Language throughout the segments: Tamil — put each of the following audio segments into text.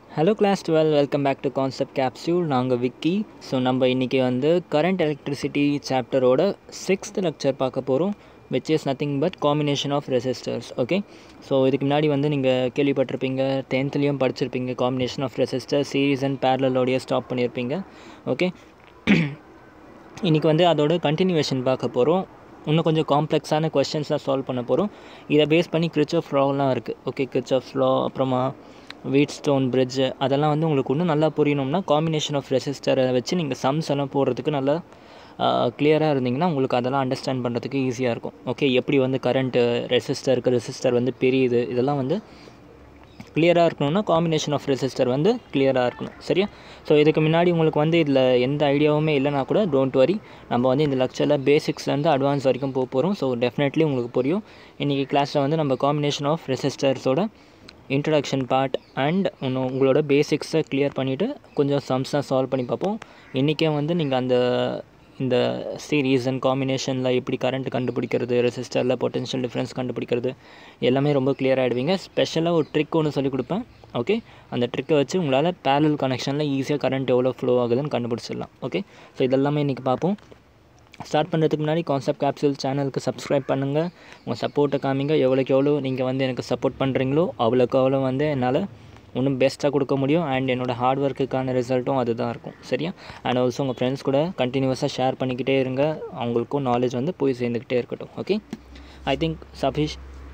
hello class twelve welcome back to concept capsule நாங்கள் விக்கி ஸோ நம்ம இன்றைக்கி வந்து கரண்ட் எலக்ட்ரிசிட்டி சாப்டரோட சிக்ஸ்த் லெக்சர் பார்க்க போகிறோம் which is nothing but combination of resistors okay so இதுக்கு முன்னாடி வந்து நீங்கள் கேள்விப்பட்டிருப்பீங்க டென்த்லேயும் படிச்சிருப்பீங்க combination of resistor series and பேரலோடையே ஸ்டாப் பண்ணியிருப்பீங்க ஓகே இன்றைக்கி வந்து அதோட கண்டினியூவேஷன் பார்க்க போகிறோம் இன்னும் கொஞ்சம் காம்ப்ளெக்ஸான கொஷின்ஸ்லாம் சால்வ் பண்ண போகிறோம் இதை பேஸ் பண்ணி கிரிச் ஆஃப் லாலாம் இருக்குது ஓகே கிரிச் ஆஃப் லா அப்புறமா வீட் ஸ்டோன் பிரிட்ஜு அதெல்லாம் வந்து உங்களுக்கு இன்னும் நல்லா புரியணும்னா காம்பினேஷன் ஆஃப் ரெசிஸ்டரை வச்சு நீங்கள் சம்ஸ் எல்லாம் போடுறதுக்கு நல்லா கிளியராக இருந்தீங்கன்னா உங்களுக்கு அதெல்லாம் அண்டர்ஸ்டாண்ட் பண்ணுறதுக்கு ஈஸியாக இருக்கும் ஓகே எப்படி வந்து கரண்ட்டு ரெசிஸ்டருக்கு ரெசிஸ்டர் வந்து பெரியுது இதெல்லாம் வந்து கிளியராக இருக்கணும்னா காம்பினேஷன் ஆஃப் ரெசிஸ்டர் வந்து கிளியராக இருக்கணும் சரியா ஸோ இதுக்கு முன்னாடி உங்களுக்கு வந்து இதில் எந்த ஐடியாவுமே இல்லைனா கூட டோன்ட் வரி நம்ம வந்து இந்த லெக்சரில் பேசிக்ஸ்லேருந்து அட்வான்ஸ் வரைக்கும் போக போகிறோம் ஸோ டெஃபினெட்லி உங்களுக்கு புரியும் இன்றைக்கி கிளாஸில் வந்து நம்ம காம்பினேஷன் ஆஃப் ரெசிஸ்டர்ஸோட இன்ட்ரடக்ஷன் பார்ட் அண்ட் இன்னும் உங்களோட பேசிக்ஸை கிளியர் பண்ணிவிட்டு கொஞ்சம் சம்ஸாக சால்வ் பண்ணி பார்ப்போம் இன்றைக்கே வந்து நீங்கள் அந்த இந்த சீரீஸ் அண்ட் காம்பினேஷனில் எப்படி கரண்ட் கண்டுபிடிக்கிறது ரெசிஸ்டரில் பொட்டன்ஷியல் டிஃப்ரென்ஸ் கண்டுபிடிக்கிறது எல்லாமே ரொம்ப கிளியர் ஆகிடுவீங்க ஸ்பெஷலாக ஒரு ட்ரிக் ஒன்று சொல்லிக் கொடுப்பேன் ஓகே அந்த ட்ரிக்கை வச்சு உங்களால் பேரல் கனெக்ஷனில் ஈஸியாக கரண்ட் எவ்வளோ ஃப்ளோ ஆகுதுன்னு கண்டுபிடிச்சிடலாம் ஓகே ஸோ இதெல்லாமே இன்றைக்கி பார்ப்போம் ஸ்டார்ட் பண்ணுறதுக்கு முன்னாடி கான்செப்ட் கேப்சூல் சேனலுக்கு சப்ஸ்கிரைப் பண்ணுங்கள் உங்கள் சப்போர்ட்டை காமிங்க எவ்வளோக்கு எவ்வளோ நீங்கள் வந்து எனக்கு சப்போர்ட் பண்ணுறீங்களோ அவ்வளோக்கு அவ்வளோ வந்து என்னால் இன்னும் பெஸ்ட்டாக கொடுக்க முடியும் அண்ட் என்னோடய ஹார்ட் ஒர்க்குக்கான ரிசல்ட்டும் அதுதான் இருக்கும் சரியா அண்ட் ஆல்சோ உங்கள் ஃப்ரெண்ட்ஸ் கூட கண்டினியூஸாக ஷேர் பண்ணிக்கிட்டே இருங்க அவங்களுக்கும் நாலேஜ் வந்து போய் சேர்ந்துக்கிட்டே இருக்கட்டும் ஓகே ஐ திங்க் சஃபிஷ்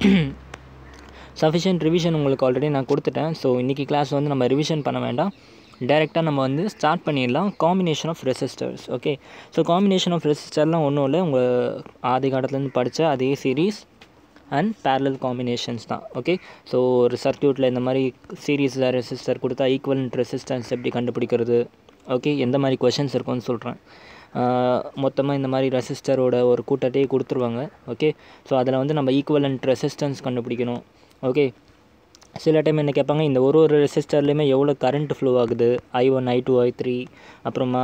சஃபிஷியன்ட் ரிவிஷன் உங்களுக்கு ஆல்ரெடி நான் கொடுத்துட்டேன் ஸோ இன்றைக்கி கிளாஸ் வந்து நம்ம ரிவிஷன் பண்ண வேண்டாம் டைரெக்டாக நம்ம வந்து ஸ்டார்ட் பண்ணிடலாம் combination of resistors okay so combination of ரெசிஸ்டர்லாம் ஒன்றும் இல்லை உங்கள் ஆதி காலத்துலேருந்து படித்த அதே சீரீஸ் அண்ட் பேரலல் காம்பினேஷன்ஸ் தான் ஓகே ஸோ ஒரு சர்க்கியூட்டில் இந்த மாதிரி சீரீஸில் ரெசிஸ்டர் கொடுத்தா ஈக்குவலண்ட் ரெசிஸ்டன்ஸ் எப்படி கண்டுபிடிக்கிறது ஓகே எந்த மாதிரி கொஷின்ஸ் இருக்கும்னு சொல்கிறேன் மொத்தமாக இந்த மாதிரி ரெசிஸ்டரோட ஒரு கூட்டத்தையே கொடுத்துருவாங்க ஓகே ஸோ அதில் வந்து நம்ம ஈக்குவலண்ட் ரெசிஸ்டன்ஸ் கண்டுபிடிக்கணும் ஓகே சில டைம் என்ன கேட்பாங்க இந்த ஒரு ஒரு ரெசிஸ்டர்லேயுமே எவ்வளோ கரண்ட் ஃப்ளோ ஆகுது I one I two I three அப்புறமா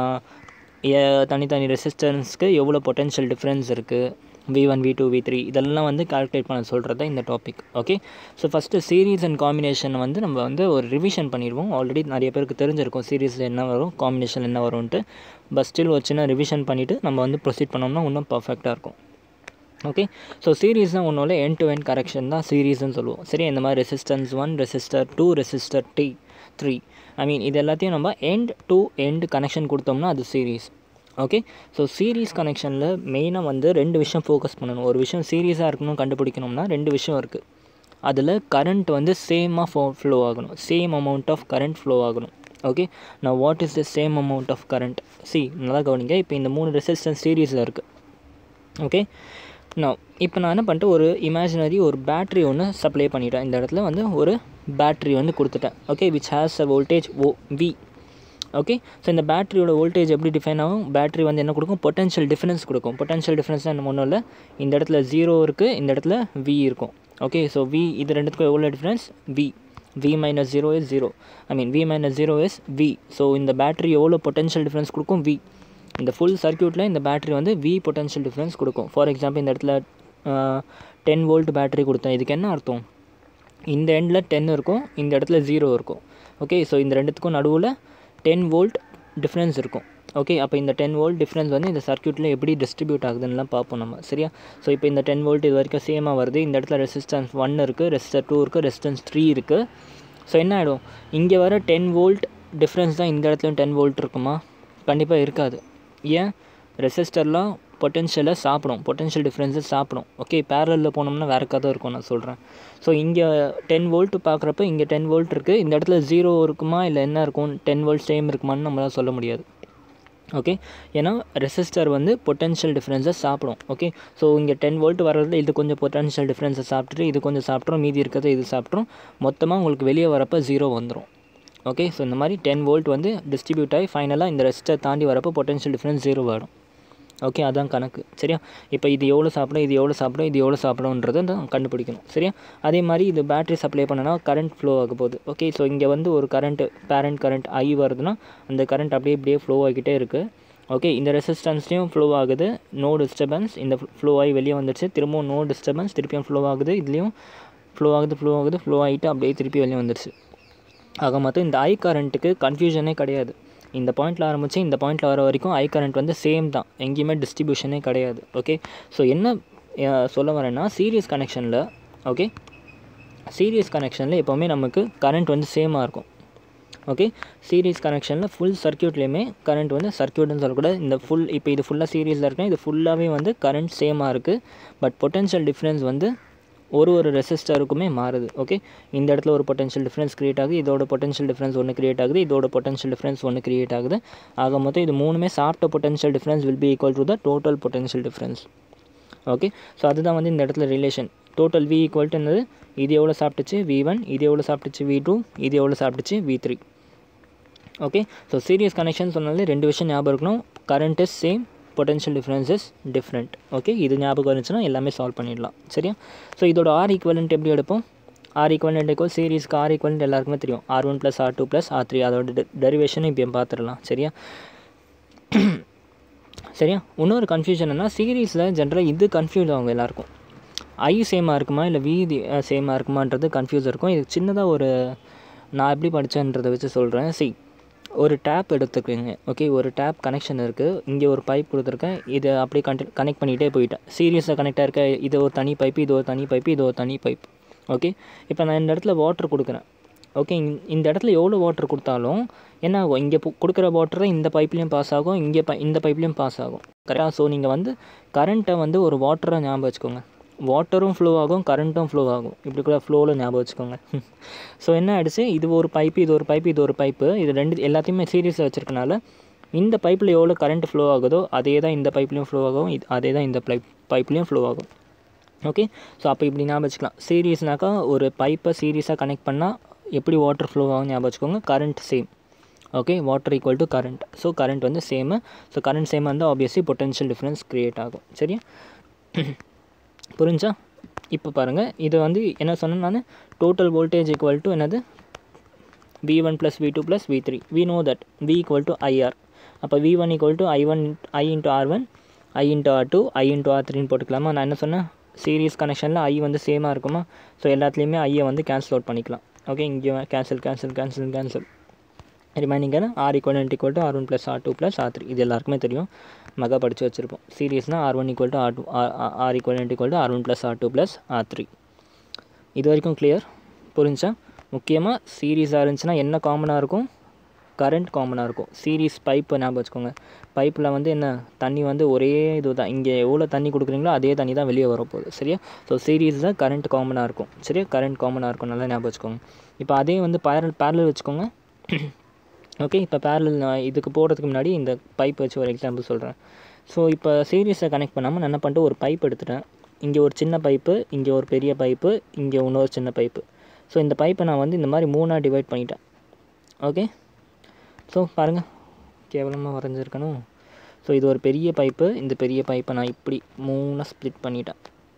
தனித்தனி ரெசிஸ்டன்ஸ்க்கு எவ்வளோ பொட்டென்ஷியல் டிஃப்ரென்ஸ் இருக்குது V one V two V three இதெல்லாம் வந்து கால்குலேட் பண்ண சொல்கிறது தான் இந்த topic okay so first series and combination வந்து நம்ம வந்து ஒரு ரிவிஷன் பண்ணிடுவோம் ஆல்ரெடி நிறைய பேருக்கு தெரிஞ்சிருக்கும் சீரீஸில் என்ன வரும் காம்பினேஷன் என்ன வரும்ன்ட்டு பட் ஸ்டில் ஒரு சின்ன ரிவிஷன் பண்ணிவிட்டு நம்ம வந்து ப்ரொசீட் பண்ணோம்னா இன்னும் பர்ஃபெக்டாக இருக்கும் ஓகே ஸோ சீரீஸ் தான் ஒன்றும் இல்லை என் டு என் கரெக்ஷன் தான் சீரீஸ்னு சொல்லுவோம் சரி இந்த மாதிரி resistance one resistor two resistor D three I mean இது எல்லாத்தையும் நம்ம எண்ட் டு எண்ட் கனெக்ஷன் கொடுத்தோம்னா அது சீரீஸ் ஓகே ஸோ சீரீஸ் கனெக்ஷனில் மெயினாக வந்து ரெண்டு விஷயம் ஃபோக்கஸ் பண்ணணும் ஒரு விஷயம் சீரியஸாக இருக்கணும் கண்டுபிடிக்கணும்னா ரெண்டு விஷயம் இருக்குது அதில் கரண்ட் வந்து சேமாக ஃபோ ஃப்ளோ ஆகணும் same amount of current flow ஆகணும் ஓகே நான் what is the same amount of current see நல்லா கவனிங்க இப்போ இந்த மூணு ரெசிஸ்டன்ஸ் சீரீஸில் இருக்குது ஓகே நான் இப்போ நான் என்ன பண்ணிட்டேன் ஒரு இமேஜினரி ஒரு பேட்ரி ஒன்று சப்ளை பண்ணிட்டேன் இந்த இடத்துல வந்து ஒரு பேட்ரி வந்து கொடுத்துட்டேன் okay which has a voltage of V okay so இந்த பேட்டரியோட வோல்டேஜ் எப்படி டிஃபைன் ஆகும் பேட்டரி வந்து என்ன கொடுக்கும் பொட்டன்ஷியல் டிஃப்ரென்ஸ் கொடுக்கும் பொட்டன்ஷியல் டிஃப்ரென்ஸ் என்ன ஒன்றும் இல்லை இந்த இடத்துல ஜீரோ இருக்குது இந்த இடத்துல வி இருக்கும் ஓகே ஸோ வி இது ரெண்டுத்துக்கும் எவ்வளோ difference V V minus zero is zero I mean V minus zero is V so இந்த பேட்டரி எவ்வளோ பொட்டன்ஷியல் டிஃப்ரென்ஸ் கொடுக்கும் வி இந்த ஃபுல் சர்க்கியூட்டில் இந்த பேட்டரி வந்து வி பொட்டன்ஷியல் டிஃப்ரென்ஸ் கொடுக்கும் ஃபார் எக்ஸாம்பிள் இந்த இடத்துல டென் வோல்ட் பேட்டரி கொடுத்தேன் இதுக்கு என்ன அர்த்தம் இந்த எண்டில் டென் இருக்கும் இந்த இடத்துல ஜீரோ இருக்கும் ஓகே ஸோ இந்த ரெண்டுத்துக்கும் நடுவில் டென் வோல்ட் டிஃப்ரென்ஸ் இருக்கும் ஓகே அப்போ இந்த டென் வோல்ட் டிஃப்ரென்ஸ் வந்து இந்த சர்க்கியூட்டில் எப்படி டிஸ்ட்ரிபியூட் ஆகுதுன்னுலாம் பார்ப்போம் நம்ம சரியா ஸோ இப்போ இந்த டென் வோல்ட் இது வரைக்கும் சேமாக வருது இந்த இடத்துல ரெசிஸ்டன்ஸ் ஒன் இருக்குது ரெசிஸ்டர் டூ இருக்குது ரெசிஸ்டன்ஸ் த்ரீ இருக்குது ஸோ என்ன ஆகிடும் இங்கே வர டென் வோல்ட் டிஃப்ரென்ஸ் தான் இந்த இடத்துலையும் டென் வோல்ட் இருக்குமா கண்டிப்பாக இருக்காது ஏன் ரெசிஸ்டர்லாம் பொட்டென்ஷியலை சாப்பிடும் பொட்டென்ஷியல் டிஃப்ரென்ஸை சாப்பிடும் ஓகே பேரலில் போனோம்னா வேறு கதை இருக்கும் நான் சொல்கிறேன் ஸோ இங்கே டென் வோல்ட் பார்க்குறப்ப இங்கே டென் வோல்ட் இருக்குது இந்த இடத்துல ஜீரோ இருக்குமா இல்லை என்ன இருக்கும் டென் வோல்ட் சேம் இருக்குமான்னு நம்மளால் சொல்ல முடியாது ஓகே ஏன்னா ரெசிஸ்டர் வந்து பொட்டென்ஷியல் டிஃப்ரென்ஸை சாப்பிடும் ஓகே ஸோ இங்கே டென் வோல்ட் வர்றது இது கொஞ்சம் பொட்டென்ஷியல் டிஃப்ரென்ஸை சாப்பிட்டுட்டு இது கொஞ்சம் சாப்பிட்றோம் மீதி இருக்கிறது இது சாப்பிட்றோம் மொத்தமாக உங்களுக்கு வெளியே வரப்போ ஜீரோ வந்துடும் ஓகே ஸோ இந்த மாதிரி டென் வோல்ட் வந்து டிஸ்ட்ரிபியூட் ஆகி ஃபைனலாக இந்த ரெசிஸ்டர் தாண்டி வரப்போ பொட்டென்ஷியல் டிஃப்ரென்ஸ் ஜீரோ ஆகிடும் ஓகே அதான் கணக்கு சரியா இப்போ இது எவ்வளோ சாப்பிடும் இது எவ்வளோ சாப்பிடும் இது எவ்வளோ சாப்பிடும்ன்றதை தான் கண்டுபிடிக்கணும் சரியா அதே மாதிரி இது பேட்டரி சப்ளை பண்ணனா கரண்ட் ஃப்ளோ ஆக போகுது ஓகே ஸோ இங்கே வந்து ஒரு கரண்ட் பேரண்ட் கரண்ட் ஐ வருதுன்னா அந்த கரண்ட் அப்படியே இப்படியே ஃப்ளோ ஆகிக்கிட்டே இருக்குது ஓகே இந்த ரெசிஸ்டன்ஸ்லேயும் ஃப்ளோ ஆகுது நோ டிஸ்டர்பன்ஸ் இந்த ஃப்ளோ ஆகி வெளியே வந்துடுச்சு திரும்பவும் நோ டிஸ்டர்பன்ஸ் திருப்பியும் ஃப்ளோ ஆகுது இதுலேயும் ஃப்ளோ ஆகுது ஃப்ளோ ஆகுது ஃப்ளோ ஆகிட்டு அப்படியே திருப்பி வெளியே வந்துடுச்சு ஆக மொத்தம் இந்த ஐ கரண்ட்டுக்கு கன்ஃபியூஷனே கிடையாது இந்த பாயிண்டில் ஆரம்பித்து இந்த பாயிண்டில் வர வரைக்கும் ஐ கரண்ட் வந்து சேம் தான் எங்கேயுமே டிஸ்ட்ரிபியூஷனே கிடையாது ஓகே ஸோ என்ன அஹ், சொல்ல வரேன்னா சீரியஸ் கனெக்ஷனில் ஓகே சீரியஸ் கனெக்ஷனில் எப்போவுமே நமக்கு கரண்ட் வந்து சேமாக இருக்கும் ஓகே சீரிஸ் கனெக்ஷனில் ஃபுல் சர்க்யூட்லேயுமே கரண்ட் வந்து சர்க்யூட்னு சொல்லக்கூடாது இந்த ஃபுல் இப்போ இது ஃபுல்லாக சீரியஸில் இருக்குன்னா இது ஃபுல்லாகவே வந்து கரண்ட் சேமாக இருக்குது பட் பொட்டன்ஷியல் டிஃப்ரென்ஸ் வந்து ஒரு ஒரு ரெசிஸ்டருக்குமே மாறுது ஓகே இந்த இடத்துல ஒரு பொட்டன்ஷியல் டிஃப்ரென்ஸ் கிரியேட் ஆகுது இதோட பொட்டன்ஷியல் டிஃப்ரென்ஸ் ஒன்று கிரியேட் ஆகுது இதோட பொட்டன்ஷியல் டிஃப்ரென்ஸ் ஒன்று கிரியேட் ஆகுது ஆக மொத்தம் இது மூணுமே சாப்பிட்ட potential difference will be equal to the total potential difference okay so அதுதான் வந்து இந்த இடத்துல relation total V equal to என்னது இது எவ்வளோ சாப்பிட்டுச்சு வி ஒன் இது எவ்வளோ சாப்பிட்டுச்சு வி டூ இது எவ்வளோ சாப்பிட்டுச்சு V three okay so series connection சொன்னாலே ரெண்டு விஷயம் ஞாபகம் இருக்கணும் current is same potential difference is different okay இது ஞாபகம் இருந்துச்சுன்னா எல்லாமே சால்வ் பண்ணிடலாம் சரியா ஸோ இதோட ஆர் ஈக்குவலண்ட் எப்படி எடுப்போம் ஆர் ஈக்குவலண்ட் ஈக்குவல் சீரிஸ்க்கு ஆர் ஈக்குவலண்ட் எல்லாருக்குமே தெரியும் R one plus R two plus R three அதோட டெரிவேஷன் இப்போ பார்த்துடலாம் சரியா சரியா இன்னொரு கன்ஃபியூஷன் என்ன சீரீஸில் ஜென்ரலாக இது கன்ஃபியூஸ் ஆகும் எல்லாருக்கும் ஐ சேமாக இருக்குமா இல்லை வீதி சேமாக இருக்குமான்றது கன்ஃபியூஸ் இருக்கும் இது சின்னதாக ஒரு நான் எப்படி படித்தேன்றதை வச்சு சொல்கிறேன் சி ஒரு டேப் எடுத்துக்கோங்க ஓகே ஒரு டேப் கனெக்ஷன் இருக்குது இங்கே ஒரு பைப் கொடுத்துருக்கேன் இதை அப்படியே கண்டி கனெக்ட் பண்ணிகிட்டே போயிட்டேன் சீரியஸாக கனெக்டாக இருக்க இது ஒரு தனி பைப்பு இது ஒரு தனி பைப்பு இது ஒரு தனி பைப் ஓகே இப்போ நான் இந்த இடத்துல வாட்டர் கொடுக்குறேன் ஓகே இந்த இடத்துல எவ்வளோ வாட்டர் கொடுத்தாலும் என்ன ஆகும் இங்கே கொடுக்குற வாட்டர் இந்த பைப்லேயும் பாஸ் ஆகும் இங்கே பை இந்த பைப்லேயும் பாஸ் ஆகும் கரெக்டாக ஸோ நீங்கள் வந்து கரண்ட்டை வந்து ஒரு வாட்டரை ஞாபகம் வச்சுக்கோங்க வாட்டரும் ஃப்ளோ ஆகும் கரண்ட்டும் ஃப்ளோ ஆகும் இப்படி கூட ஃப்ளோவில் ஞாபகம் வச்சுக்கோங்க ஸோ என்ன ஆயிடுச்சு இது ஒரு பைப்பு இது ஒரு பைப்பு இது ஒரு பைப்பு இது ரெண்டு எல்லாத்தையுமே சீரியஸாக வச்சுருக்கனால இந்த பைப்பில் எவ்வளோ கரண்ட் ஃப்ளோ ஆகுதோ அதே தான் இந்த பைப்லேயும் ஃப்ளோ ஆகும் இது அதே தான் இந்த பைப் பைப்லேயும் ஃப்ளோ ஆகும் ஓகே ஸோ அப்போ இப்படி ஞாபகம் வச்சுக்கலாம் சீரியஸ்னாக்கா ஒரு பைப்பை சீரியஸாக கனெக்ட் பண்ணால் எப்படி வாட்டர் ஃப்ளோ ஆகும் ஞாபகம் வச்சுக்கோங்க current same okay water equal to current so current வந்து சேமு ஸோ கரண்ட் சேம் வந்து ஆப்வியஸ்லி பொட்டன்ஷியல் டிஃப்ரென்ஸ் க்ரியேட் ஆகும் சரியா புரிஞ்சா இப்போ பாருங்கள் இது வந்து என்ன சொன்னேன் நான் டோட்டல் வோல்டேஜ் ஈக்குவல் டு என்னது V one plus V two plus V three we know that V equal to IR அப்போ V one equal to I one I into R one I into R two I into R த்ரீன்னு போட்டுக்கலாமா நான் என்ன சொன்னேன் சீரியஸ் கனெக்ஷனில் ஐ வந்து சேமாக இருக்குமா ஸோ எல்லாத்துலேயுமே ஐயை வந்து கேன்சல் அவுட் பண்ணிக்கலாம் ஓகே இங்கே cancel cancel cancel cancel remaining R equal equal to R one plus R two plus R three இது எல்லாருக்குமே தெரியும் மகா படித்து வச்சுருப்போம் சீரியஸ்னால் R one equal to R two R equal equal to R one plus R two plus R three இது வரைக்கும் கிளியர் புரிஞ்சா முக்கியமாக சீரியஸாக இருந்துச்சுன்னா என்ன காமனாக இருக்கும் கரண்ட் காமனாக இருக்கும் சீரிஸ் பைப்பு ஞாபகம் வச்சுக்கோங்க பைப்பில் வந்து என்ன தண்ணி வந்து ஒரே இது தான் இங்கே எவ்வளோ தண்ணி கொடுக்குறீங்களோ அதே தண்ணி தான் வெளியே வரப்போகுது சரியா ஸோ சீரீஸில் கரண்ட் காமனாக இருக்கும் சரியா கரண்ட் காமனாக இருக்கும் நல்லா ஞாபகம் வச்சுக்கோங்க இப்போ அதே வந்து பேரல் பேரல் வச்சுக்கோங்க ஓகே இப்போ பேரல் நான் இதுக்கு போடுறதுக்கு முன்னாடி இந்த பைப் வச்சு ஒரு எக்ஸாம்பிள் சொல்கிறேன் ஸோ இப்போ சீரியஸை கனெக்ட் பண்ணாமல் நான் என்ன பண்ணிட்டு ஒரு பைப் எடுத்துட்டேன் இங்கே ஒரு சின்ன பைப்பு இங்கே ஒரு பெரிய பைப்பு இங்கே இன்னொரு சின்ன பைப்பு ஸோ இந்த பைப்பை நான் வந்து இந்த மாதிரி மூணாக டிவைட் பண்ணிட்டேன் ஓகே ஸோ பாருங்கள் கேவலமாக வரைஞ்சிருக்கணும் ஸோ இது ஒரு பெரிய பைப்பு இந்த பெரிய பைப்பை நான் இப்படி மூணாக ஸ்ப்ளிட் பண்ணிட்டேன்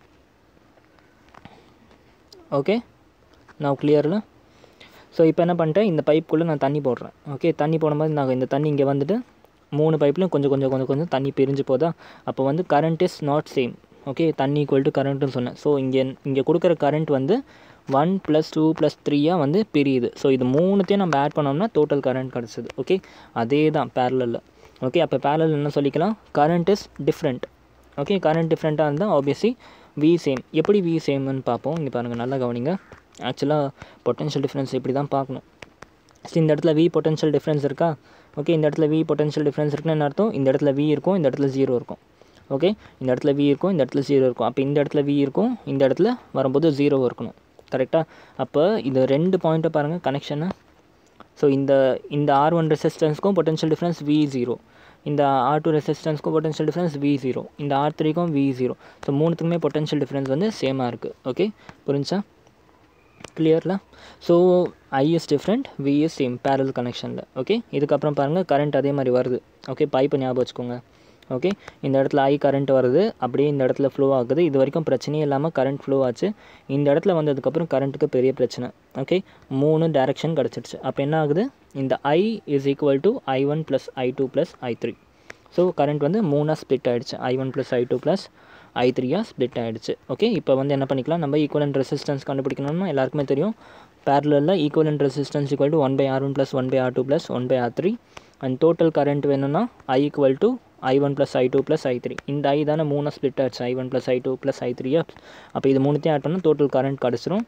ஓகே நான் கிளியரில் ஸோ இப்போ என்ன பண்ணிட்டேன் இந்த பைப்புக்குள்ளே நான் தண்ணி போடுறேன் ஓகே தண்ணி போடும்போது நான் இந்த தண்ணி இங்கே வந்துட்டு மூணு பைப்லையும் கொஞ்சம் கொஞ்சம் கொஞ்சம் கொஞ்சம் தண்ணி பிரிஞ்சு போதா அப்போ வந்து current is not same okay தண்ணி ஈக்குவல் டு கரண்ட்டுன்னு சொன்னேன் ஸோ இங்கே இங்கே கொடுக்குற கரண்ட் வந்து ஒன் ப்ளஸ் டூ ப்ளஸ் த்ரீயாக வந்து பிரியுது ஸோ இது மூணுத்தையும் நம்ம ஆட் பண்ணோம்னா டோட்டல் கரண்ட் கிடச்சிது ஓகே அதே தான் பேரலில் ஓகே அப்போ பேரல் என்ன சொல்லிக்கலாம் current is different okay current டிஃப்ரெண்ட்டாக இருந்தால் ஆப்வியஸ்லி வி சேம் எப்படி வி சேம்னு பார்ப்போம் இங்கே பாருங்கள் நல்லா கவனிங்க ஆக்சுவலாக பொட்டன்ஷியல் டிஃப்ரென்ஸ் இப்படி தான் பார்க்கணும் ஸோ இந்த இடத்துல வி பொட்டன்ஷியல் டிஃப்ரென்ஸ் இருக்கா ஓகே இந்த இடத்துல வி பொட்டன்ஷியல் டிஃப்ரென்ஸ் இருக்குன்னு என்ன அர்த்தம் இந்த இடத்துல வி இருக்கும் இந்த இடத்துல ஜீரோ இருக்கும் ஓகே இந்த இடத்துல வி இருக்கும் இந்த இடத்துல ஜீரோ இருக்கும் அப்போ இந்த இடத்துல வி இருக்கும் இந்த இடத்துல வரும்போது ஜீரோ இருக்கணும் கரெக்டாக அப்போ இந்த ரெண்டு பாயிண்ட்டை பாருங்கள் கனெக்ஷனை ஸோ இந்த இந்த ஆர் ஒன் ரெசிஸ்டன்ஸ்க்கும் பொட்டன்ஷியல் டிஃப்ரென்ஸ் வி ஜீரோ இந்த ஆர் டூ ரெசிஸ்டன்ஸ்க்கும் பொட்டன்ஷியல் டிஃப்ரென்ஸ் வி ஜீரோ இந்த ஆர் த்ரீக்கும் வி ஜீரோ ஸோ மூணுத்துக்குமே பொட்டன்ஷியல் டிஃப்ரென்ஸ் வந்து சேமாக இருக்குது ஓகே புரிஞ்சா கிளியரில் so I is different V is same parallel கனெக்ஷனில் ஓகே இதுக்கப்புறம் பாருங்கள் கரண்ட் அதே மாதிரி வருது ஓகே பைப்பை ஞாபகம் வச்சுக்கோங்க ஓகே இந்த இடத்துல ஐ கரண்ட் வருது அப்படியே இந்த இடத்துல ஃப்ளோ ஆகுது இது வரைக்கும் பிரச்சனையே இல்லாமல் கரண்ட் ஃப்ளோ ஆச்சு இந்த இடத்துல வந்ததுக்கப்புறம் கரண்ட்டுக்கு பெரிய பிரச்சனை ஓகே மூணு டேரெக்ஷன் கிடச்சிடுச்சு அப்போ என்ன ஆகுது இந்த I is equal to I one plus I two plus I three so current வந்து மூணாக ஸ்ப்ளிட் ஆகிடுச்சு I one plus I two plus I த்ரீயாக ஸ்ப்ளிட் ஆகிடுச்சு ஓகே இப்போ வந்து என்ன பண்ணிக்கலாம் நம்ம ஈக்குவலன்ட் ரெசிஸ்டன்ஸ் கண்டுபிடிக்கணும்னா எல்லாருக்குமே தெரியும் பேரலில் equivalent resistance equal to one by R one plus one by R two plus one by R three and total current வேணும்னா I equal to I one plus I two plus I three இந்த ஐ தானே மூணு ஸ்ப்ளிட் ஆச்சு I one plus I two plus I த்ரீயா அப்போ இது மூணுத்தையும் ஆட் பண்ணால் டோட்டல் கரண்ட் கிடச்சிரும்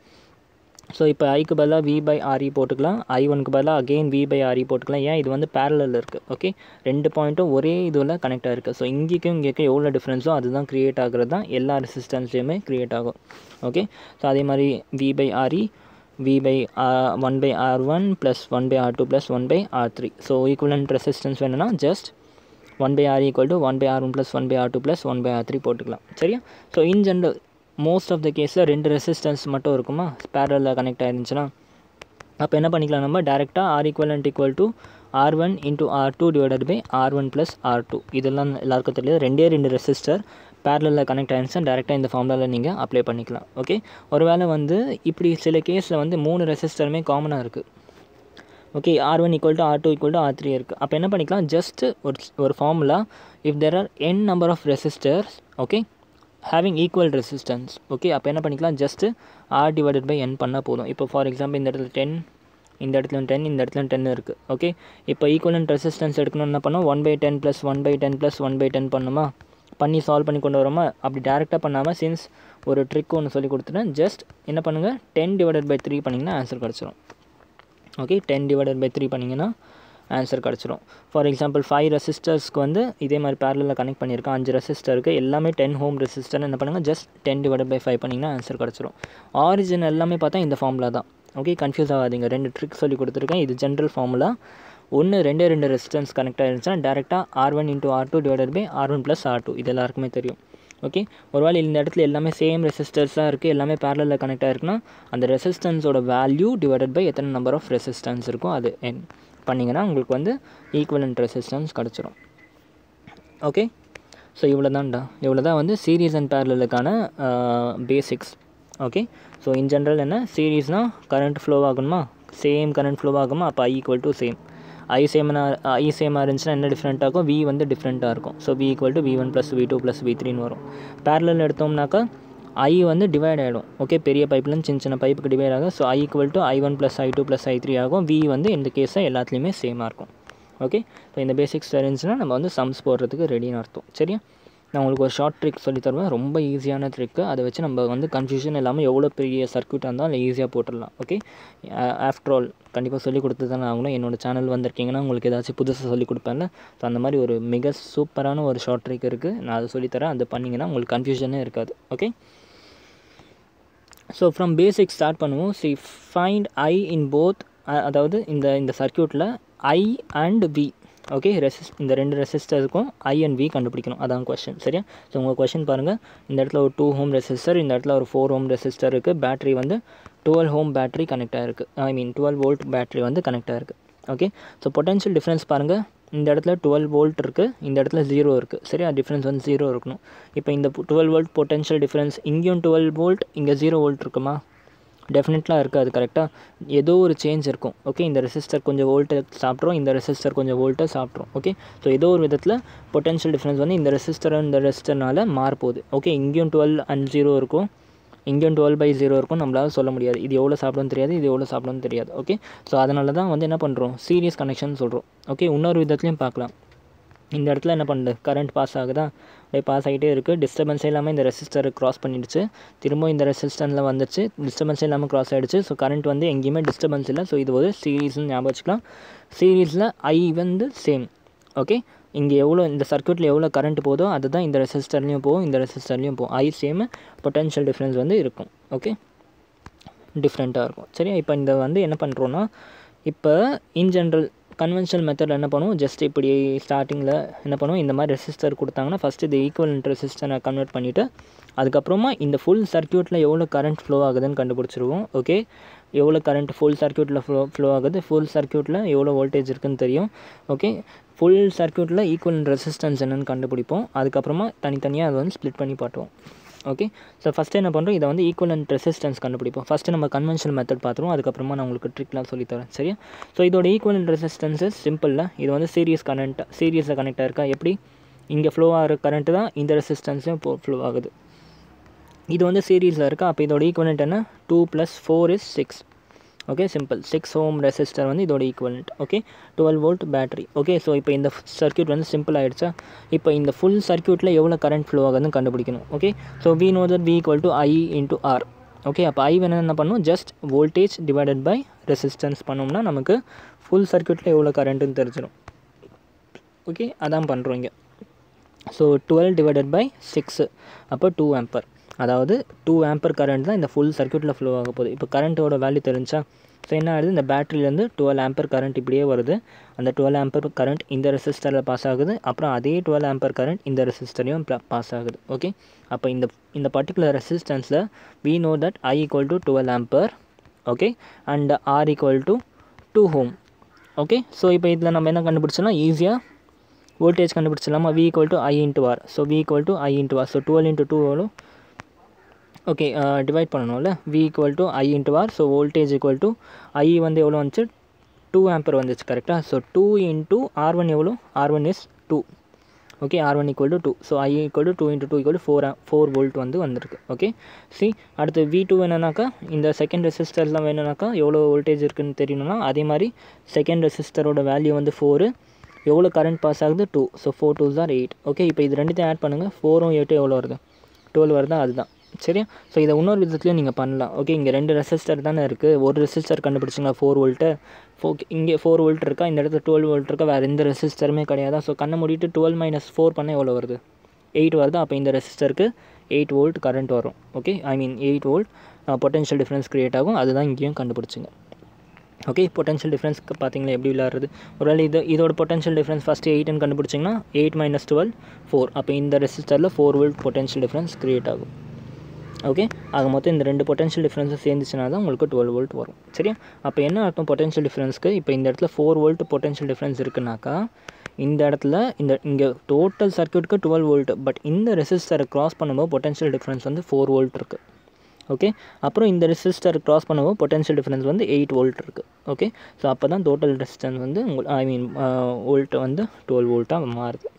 ஸோ இப்போ ஐக்கு பதிலாக வி பை ஆர்இ போட்டுக்கலாம் ஐ ஒனுக்கு பதிலாக அகெயின் வி பை ஆர்இ போட்டுக்கலாம் ஏன் இது வந்து பேரலில் இருக்குது ஓகே ரெண்டு பாயிண்ட்டும் ஒரே இதுவில் கனெக்ட் ஆகிருக்கு ஸோ இங்கேக்கும் இங்கேக்கும் எவ்வளோ டிஃப்ரென்ஸோ அதுதான் க்ரியேட் ஆகிறது தான் எல்லா ரெசிஸ்டன்ஸ்லையுமே க்ரியேட் ஆகும் ஓகே ஸோ அதே மாதிரி V by RE V by one by R one plus one by R two plus one by R three so equivalent resistance வேணும்னா just one by R equal to one by R one plus one by R two plus one by R three போட்டுக்கலாம் சரியா so in general most of the கேஸில் ரெண்டு ரெசிஸ்டன்ஸ் மட்டும் இருக்குமா பேரலில் கனெக்ட் ஆயிருந்துச்சுன்னா அப்போ என்ன பண்ணிக்கலாம் நம்ம டேரெக்டாக R equivalent equal to R one into R two divided by R one plus R two இதெல்லாம் எல்லாருக்கும் தெரியாது ரெண்டே ரெண்டு ரெசிஸ்டர் பேரலில் கனெக்ட் ஆயிருந்துச்சுன்னா டேரெக்டாக இந்த ஃபார்முலாவில் நீங்கள் அப்ளை பண்ணிக்கலாம் ஓகே ஒருவேளை வந்து இப்படி சில கேஸில் வந்து மூணு ரெசிஸ்டருமே காமனாக இருக்குது okay R one equal to R two equal to R three இருக்குது அப்போ என்ன பண்ணிக்கலாம் ஜஸ்ட் ஒரு ஒரு formula if there are N number of resistors okay having equal resistance okay அப்போ என்ன பண்ணிக்கலாம் just R divided by N பண்ணால் போதும் இப்போ ஃபார் எக்ஸாம்பிள் இந்த இடத்துல டென் இந்த இடத்துல டென் இந்த இடத்துல டென் இருக்குது ஓகே இப்போ ஈக்குவலண்ட் ரெசிஸ்டன்ஸ் எடுக்கணும்னு என்ன பண்ணோம் one by ten plus one by ten plus one by ten பண்ணுமா பண்ணி சால்வ் பண்ணி கொண்டு வரோமா அப்படி டேரெக்டாக பண்ணாமல் சின்ஸ் ஒரு ட்ரிக் ஒன்று சொல்லி கொடுத்துட்டேன் ஜஸ்ட் என்ன பண்ணுங்கள் டென் டிவைடட் பை த்ரீ பண்ணிங்கன்னா ஆன்சர் கிடச்சிரும் okay ten divided by three பண்ணிங்கன்னா ஆன்சர் கிடச்சிரும் ஃபார் எக்ஸாம்பிள் ஃபைவ் ரெசிஸ்டர்ஸ்க்கு வந்து இதே மாதிரி பேரலில் கனெக்ட் பண்ணியிருக்கேன் அஞ்சு ரெசிஸ்டருக்கு எல்லாமே டென் ஹோம் ரெசிஸ்டர் என்ன பண்ணுங்கள் just ten divide by five பண்ணிங்கன்னா ஆன்சர் கிடச்சிரும் ஆரிஜின் எல்லாமே பார்த்தா இந்த ஃபார்முலா தான் ஓகே கன்ஃபியூஸ் ஆகாதீங்க ரெண்டு ட்ரிக் சொல்லி கொடுத்துருக்கேன் இது ஜென்ரல் ஃபார்முலா ஒன்று ரெண்டே ரெண்டு ரெசிஸ்டன்ஸ் கனெக்ட் ஆயிருந்துச்சுன்னா டேரெக்டாக R one into R two divided by R one plus R two இது எல்லாருக்குமே தெரியும் ஓகே ஒருவேளை இந்த இடத்துல எல்லாமே சேம் ரெசிஸ்டர்ஸாக இருக்குது எல்லாமே பேரலில் கனெக்ட் ஆயிருக்குன்னா அந்த ரெசிஸ்டன்ஸோட வேல்யூ டிவைடட் பை எத்தனை நம்பர் ஆஃப் ரெசிஸ்டன்ஸ் இருக்கும் அது என் பண்ணிங்கன்னா உங்களுக்கு வந்து ஈக்குவலண்ட் ரெசிஸ்டன்ஸ் கிடச்சிரும் ஓகே ஸோ இவ்வளோ தான்டா இவ்வளோ தான் வந்து சீரீஸ் அண்ட் பேரலுக்கான basics okay so in general என்ன சீரீஸ்னால் கரண்ட் ஃப்ளோ ஆகணுமா சேம் கரண்ட் ஃப்ளோ ஆகுமா அப்போ I equal to same I சேம்னா ஐ சேமாக இருந்துச்சுன்னா என்ன டிஃப்ரெண்ட் ஆகும் வி வந்து டிஃப்ரெண்ட்டாக இருக்கும் so V equal to V one plus V two plus V த்ரீன்னு வரும் பேரலில் எடுத்தோம்னாக்கா ஐ வந்து டிவைட் ஆகிடும் ஓகே பெரிய பைப்லேருந்து சின்ன சின்ன பைப்புக்கு டிவைட் ஆகும் so I equal to I one plus I two plus I three ஆகும் வி வந்து இந்த கேஸை எல்லாத்துலேயுமே சேமாக இருக்கும் ஓகே ஸோ இந்த பேசிக்ஸ் தெரிஞ்சுன்னா நம்ம வந்து சம்ஸ் போடுறதுக்கு ரெடின்னு அர்த்தம் சரியா நான் உங்களுக்கு ஒரு ஷார்ட் ட்ரிக் சொல்லி தருவேன் ரொம்ப ஈஸியான ட்ரிக்கு அதை வச்சு நம்ம வந்து கன்ஃபியூஷன் இல்லாமல் எவ்வளோ பெரிய சர்க்யூட்டாக இருந்தாலும் அதில் ஈஸியாக போட்டுடலாம் ஓகே ஆஃப்டர் ஆல் கண்டிப்பாக சொல்லி கொடுத்து தானே ஆகணும் என்னோடய சேனல் வந்திருக்கீங்கன்னா உங்களுக்கு ஏதாச்சும் புதுசாக சொல்லி கொடுப்பேன்ல ஸோ அந்த மாதிரி ஒரு மிக சூப்பரான ஒரு ஷார்ட் ட்ரிக் இருக்குது நான் அதை சொல்லித்தரேன் அது பண்ணிங்கன்னா உங்களுக்கு கன்ஃபியூஷனே இருக்காது okay so from basic start பண்ணுவோம் see find I in both அதாவது இந்த இந்த சர்க்கியூட்டில் ஐ அண்ட் வி ஓகே ரெசிஸ் இந்த ரெண்டு ரெசிஸ்டருக்கும் ஐ அண்ட் வி கண்டுபிடிக்கணும் அதான் கொஷின் சரியா ஸோ உங்கள் கொஷின் பாருங்கள் இந்த இடத்துல ஒரு டூ ஹோம் ரெசிஸ்டர் இந்த இடத்துல ஒரு ஃபோர் ஹோம் ரெசிஸ்டர் இருக்குது பேட்ரி வந்து டுவெல் ஹோம் பேட்ரி கனெக்ட் ஆகிருக்கு I mean twelve volt battery வந்து கனெக்ட் ஆகிருக்கு ஓகே ஸோ பொட்டன்ஷியல் டிஃப்ரென்ஸ் பாருங்கள் இந்த இடத்துல டுவெல் வோல்ட் இருக்குது இந்த இடத்துல ஜீரோ இருக்குது சரியா டிஃப்ரென்ஸ் வந்து ஜீரோ இருக்கணும் இப்போ இந்த டுவெல் வோல்ட் பொட்டன்ஷியல் டிஃப்ரென்ஸ் இங்கேயும் டுவெல் வோல்ட் இங்கே ஜீரோ வோல்ட் இருக்குமா டெஃபினெட்லாம் இருக்காது கரெக்டாக ஏதோ ஒரு சேஞ்ச் இருக்கும் ஓகே இந்த ரெசிஸ்டர் கொஞ்சம் வோல்ட்டை சாப்பிட்றோம் இந்த ரெசிஸ்டர் கொஞ்சம் வோல்ட்டை சாப்பிட்றோம் ஓகே ஸோ ஏதோ ஒரு விதத்தில் பொட்டன்ஷியல் டிஃப்ரென்ஸ் வந்து இந்த ரெசிஸ்டர் இந்த ரெசிஸ்டர்னால மாறப்போகுது ஓகே இங்கேயும் டுவெல் அண்ட் ஜீரோ இருக்கும் இங்கேயும் டுவெல் பை ஜீரோ இருக்கும் நம்மளால சொல்ல முடியாது இது எவ்வளோ சாப்பிடணும் தெரியாது இது எவ்வளோ சாப்பிடணும் தெரியாது ஓகே ஸோ அதனால தான் வந்து என்ன பண்ணுறோம் சீரியஸ் கனெக்ஷன் சொல்கிறோம் ஓகே இன்னொரு விதத்துலையும் பார்க்கலாம் இந்த இடத்துல என்ன பண்ணுது கரண்ட் பாஸ் ஆகுதா அப்படியே பாஸ் ஆகிட்டே இருக்குது டிஸ்டர்பன்ஸே இல்லாமல் இந்த ரெசிஸ்டரை க்ராஸ் பண்ணிடுச்சு திரும்ப இந்த ரெசிஸ்டன்ஸில் வந்துச்சு டிஸ்டர்பன்ஸே இல்லாமல் க்ராஸ் ஆகிடுச்சு ஸோ கரண்ட் வந்து எங்கேயுமே டிஸ்டர்பன்ஸ் இல்லை ஸோ இது ஒரு சீரீஸ்னு ஞாபகம் வச்சுக்கலாம் சீரீஸில் ஐ வந்து சேம் ஓகே இங்கே எவ்வளோ இந்த சர்க்யூட்டில் எவ்வளோ கரண்ட் போதோ அதுதான் இந்த ரெசிஸ்டர்லேயும் போகும் இந்த ரெசிஸ்டர்லேயும் போகும் ஐ சேம் பொட்டன்ஷியல் டிஃப்ரென்ஸ் வந்து இருக்கும் ஓகே டிஃப்ரெண்ட்டாக இருக்கும் சரியா இப்போ இந்த வந்து என்ன பண்ணுறோன்னா இப்போ இன் ஜென்ரல் கன்வென்ஷனல் மெத்தடில் என்ன பண்ணுவோம் ஜஸ்ட் இப்படி ஸ்டார்டிங்கில் என்ன பண்ணுவோம் இந்த மாதிரி ரெசிஸ்டர் கொடுத்தாங்கன்னா ஃபஸ்ட்டு இது ஈக்குவலண்ட் ரெசிஸ்டரை கன்வெர்ட் பண்ணிவிட்டு அதுக்கப்புறமா இந்த ஃபுல் சர்க்யூட்டில் எவ்வளோ கரண்ட் ஃப்ளோ ஆகுதுன்னு கண்டுபிடிச்சிருவோம் ஓகே எவ்வளோ கரண்ட் ஃபுல் சர்க்யூட்டில் ஃப்ளோ ஃப்ளோ ஆகுது ஃபுல் சர்க்யூட்டில் எவ்வளோ வோல்டேஜ் இருக்குன்னு தெரியும் ஓகே ஃபுல் சர்க்யூட்டில் ஈக்குவல் ரெசிஸ்டன்ஸ் என்னென்னு கண்டுபிடிப்போம் அதுக்கப்புறமா தனித்தனியாக அதை வந்து ஸ்ப்ளிட் பண்ணி பாட்டுவோம் ஓகே ஸோ ஃபஸ்ட்டு என்ன பண்ணுறோம் இதை வந்து ஈக்குவலண்ட் ரெசிஸ்டன்ஸ் கண்டுபிடிப்போம் ஃபஸ்ட்டு நம்ம கன்வென்ஷனல் மெத்தட் பார்த்துருவோம் அதுக்கப்புறமா நான் உங்களுக்கு ட்ரிக்லாம் சொல்லித்தரேன் சரியா ஸோ இதோட ஈக்குவலண்ட் ரெசிஸ்டன்ஸஸ் சிம்பிளில் இது வந்து சீரியஸ் கரண்ட் சீரியஸில் கனெக்ட் ஆயிருக்கா எப்படி இங்கே ஃப்ளோ ஆகிற கரண்ட்டு தான் இந்த ரெசிஸ்டன்ஸையும் இப்போ ஃப்ளோ ஆகுது இது வந்து சீரீஸில் இருக்கா அப்போ இதோட ஈக்குவலண்ட் என்ன two plus four is six okay simple six ohm resistor வந்து இதோட equivalent okay twelve volt battery okay so இப்போ இந்த சர்க்யூட் வந்து சிம்பிள் ஆகிடுச்சா இப்போ இந்த ஃபுல் சர்க்யூட்டில் எவ்வளோ கரண்ட் ஃப்ளோ ஆகுதுன்னு கண்டுபிடிக்கணும் okay so we know that V equal to I into R okay அப்போ ஐ வேணும் என்ன பண்ணும் just voltage divided by resistance பண்ணோம்னா நமக்கு ஃபுல் சர்க்யூட்டில் எவ்வளோ கரண்ட்டுன்னு தெரிஞ்சிடும் ஓகே அதான் பண்ணுறோம் இங்கே so twelve divided by six அப்போ டூ ஆம்பர் அதாவது டூ ஆம்பர் கரண்ட் தான் இந்த ஃபுல் சர்க்யூட்டில் ஃப்ளோ ஆக போகுது இப்போ கரண்ட்டோட வேல்யூ தெரிஞ்சா ஸோ என்ன ஆகுது இந்த பேட்டரியிலேருந்து டுவெல் ஆம்பர் கரண்ட் இப்படியே வருது அந்த டுவெல் ஆம்பர் கரண்ட் இந்த ரெசிஸ்டரில் பாஸ் ஆகுது அப்புறம் அதே டுவெல் ஆம்பர் கரண்ட் இந்த ரெசிஸ்டரையும் பாஸ் ஆகுது ஓகே அப்போ இந்த இந்த பர்டிகுலர் ரெசிஸ்டன்ஸில் we know that I equal to twelve ampere okay and R equal to two ohm okay so இப்போ இதில் நம்ம என்ன கண்டுபிடிச்சோம்னா ஈஸியாக வோல்டேஜ் கண்டுபிடிச்சிடலாமா V equal to I into R so V equal to I into R so twelve into two எவ்வளோ ஓகே டிவைட் பண்ணணும்ல V equal to I into R so voltage equal to I வந்து எவ்வளோ வந்துச்சு டூ ஆம்பர் வந்துச்சு கரெக்டாக so two into R one எவ்வளோ R one is two okay R one equal to two so I equal to two into two equal four four volt வந்து வந்திருக்கு ஓகே சி அடுத்து வி டூ வேணும்னாக்கா இந்த செகண்ட் ரெசிஸ்டர்லாம் வேணும்னாக்கா எவ்வளோ வோல்டேஜ் இருக்குன்னு தெரியணும்னா அதே மாதிரி செகண்ட் ரெசிஸ்டரோட வேல்யூ வந்து ஃபோரு எவ்வளோ கரண்ட் பாஸ் ஆகுது two so four two are eight okay இப்போ இது ரெண்டுத்தையும் ஆட் பண்ணுங்கள் ஃபோரும் எயிட்டும் எவ்வளோ வருது டுவெல் வருதா அதுதான் சரியா ஸோ இதை இன்னொரு விதத்துலையும் நீங்கள் பண்ணலாம் ஓகே இங்கே ரெண்டு ரெசிஸ்டர் தானே இருக்குது ஒரு ரெசிஸ்டர் கண்டுபிடிச்சிங்களா ஃபோர் வோல்ட்டு ஃபோ இங்கே ஃபோர் வோல்ட் இருக்கா இந்த இடத்துல டுவெல் வோல்ட் இருக்கா வேறு எந்த ரெசிஸ்டருமே கிடையாதா ஸோ கண்ணை மூடிட்டு டுவெல் மைனஸ் ஃபோர் பண்ண எவ்வளோ வருது எயிட் வருது அப்போ இந்த ரெசிஸ்டருக்கு எயிட் வோல்ட் கரண்ட் வரும் okay I mean eight volt potential difference create ஆகும் அதுதான் இங்கேயும் கண்டுபிடிச்சிங்க ஓகே பொட்டன்ஷியல் டிஃப்ரென்ஸ்க்கு பார்த்தீங்களா எப்படி விளாட்றது ஒருவேளை இது இதோட பொட்டன்ஷியல் டிஃப்ரென்ஸ் ஃபஸ்ட்டு எயிட்னு கண்டுபிடிச்சிங்கன்னா எயிட் மைனஸ் டுவெல் ஃபோர் அப்போ இந்த ரெசிஸ்டரில் four volt potential difference create ஆகும் ஓகே ஆக மொத்தம் இந்த ரெண்டு பொட்டன்ஷியல் டிஃப்ரென்ஸும் சேர்ந்துச்சுனா தான் உங்களுக்கு டுவெல் வோல்ட் வரும் சரியா அப்போ என்ன அர்த்தம் பொட்டன்ஷியல் டிஃப்ரென்ஸ்க்கு இப்போ இந்த இடத்துல ஃபோர் வோல்ட் பொட்டன்ஷியல் டிஃப்ரென்ஸ் இருக்குனாக்கா இந்த இடத்துல இந்த இங்கே டோட்டல் சர்க்யூட்டுக்கு டுவெல் வோல்ட் பட் இந்த ரெசிஸ்டரை க்ராஸ் பண்ணும்போது பொட்டன்ஷியல் டிஃப்ரென்ஸ் வந்து ஃபோர் வோல்ட் இருக்குது ஓகே அப்புறம் இந்த ரெசிஸ்டர் க்ராஸ் பண்ணும்போது பொட்டன்ஷியல் டிஃப்ரென்ஸ் வந்து எயிட் வோல்ட் இருக்குது ஓகே ஸோ அப்போ தான் டோட்டல் ரெசிஸ்டன்ஸ் வந்து உங்கள் ஐ மீன் வோல்ட் வந்து டுவெல் வோல்ட்டாக மாறுது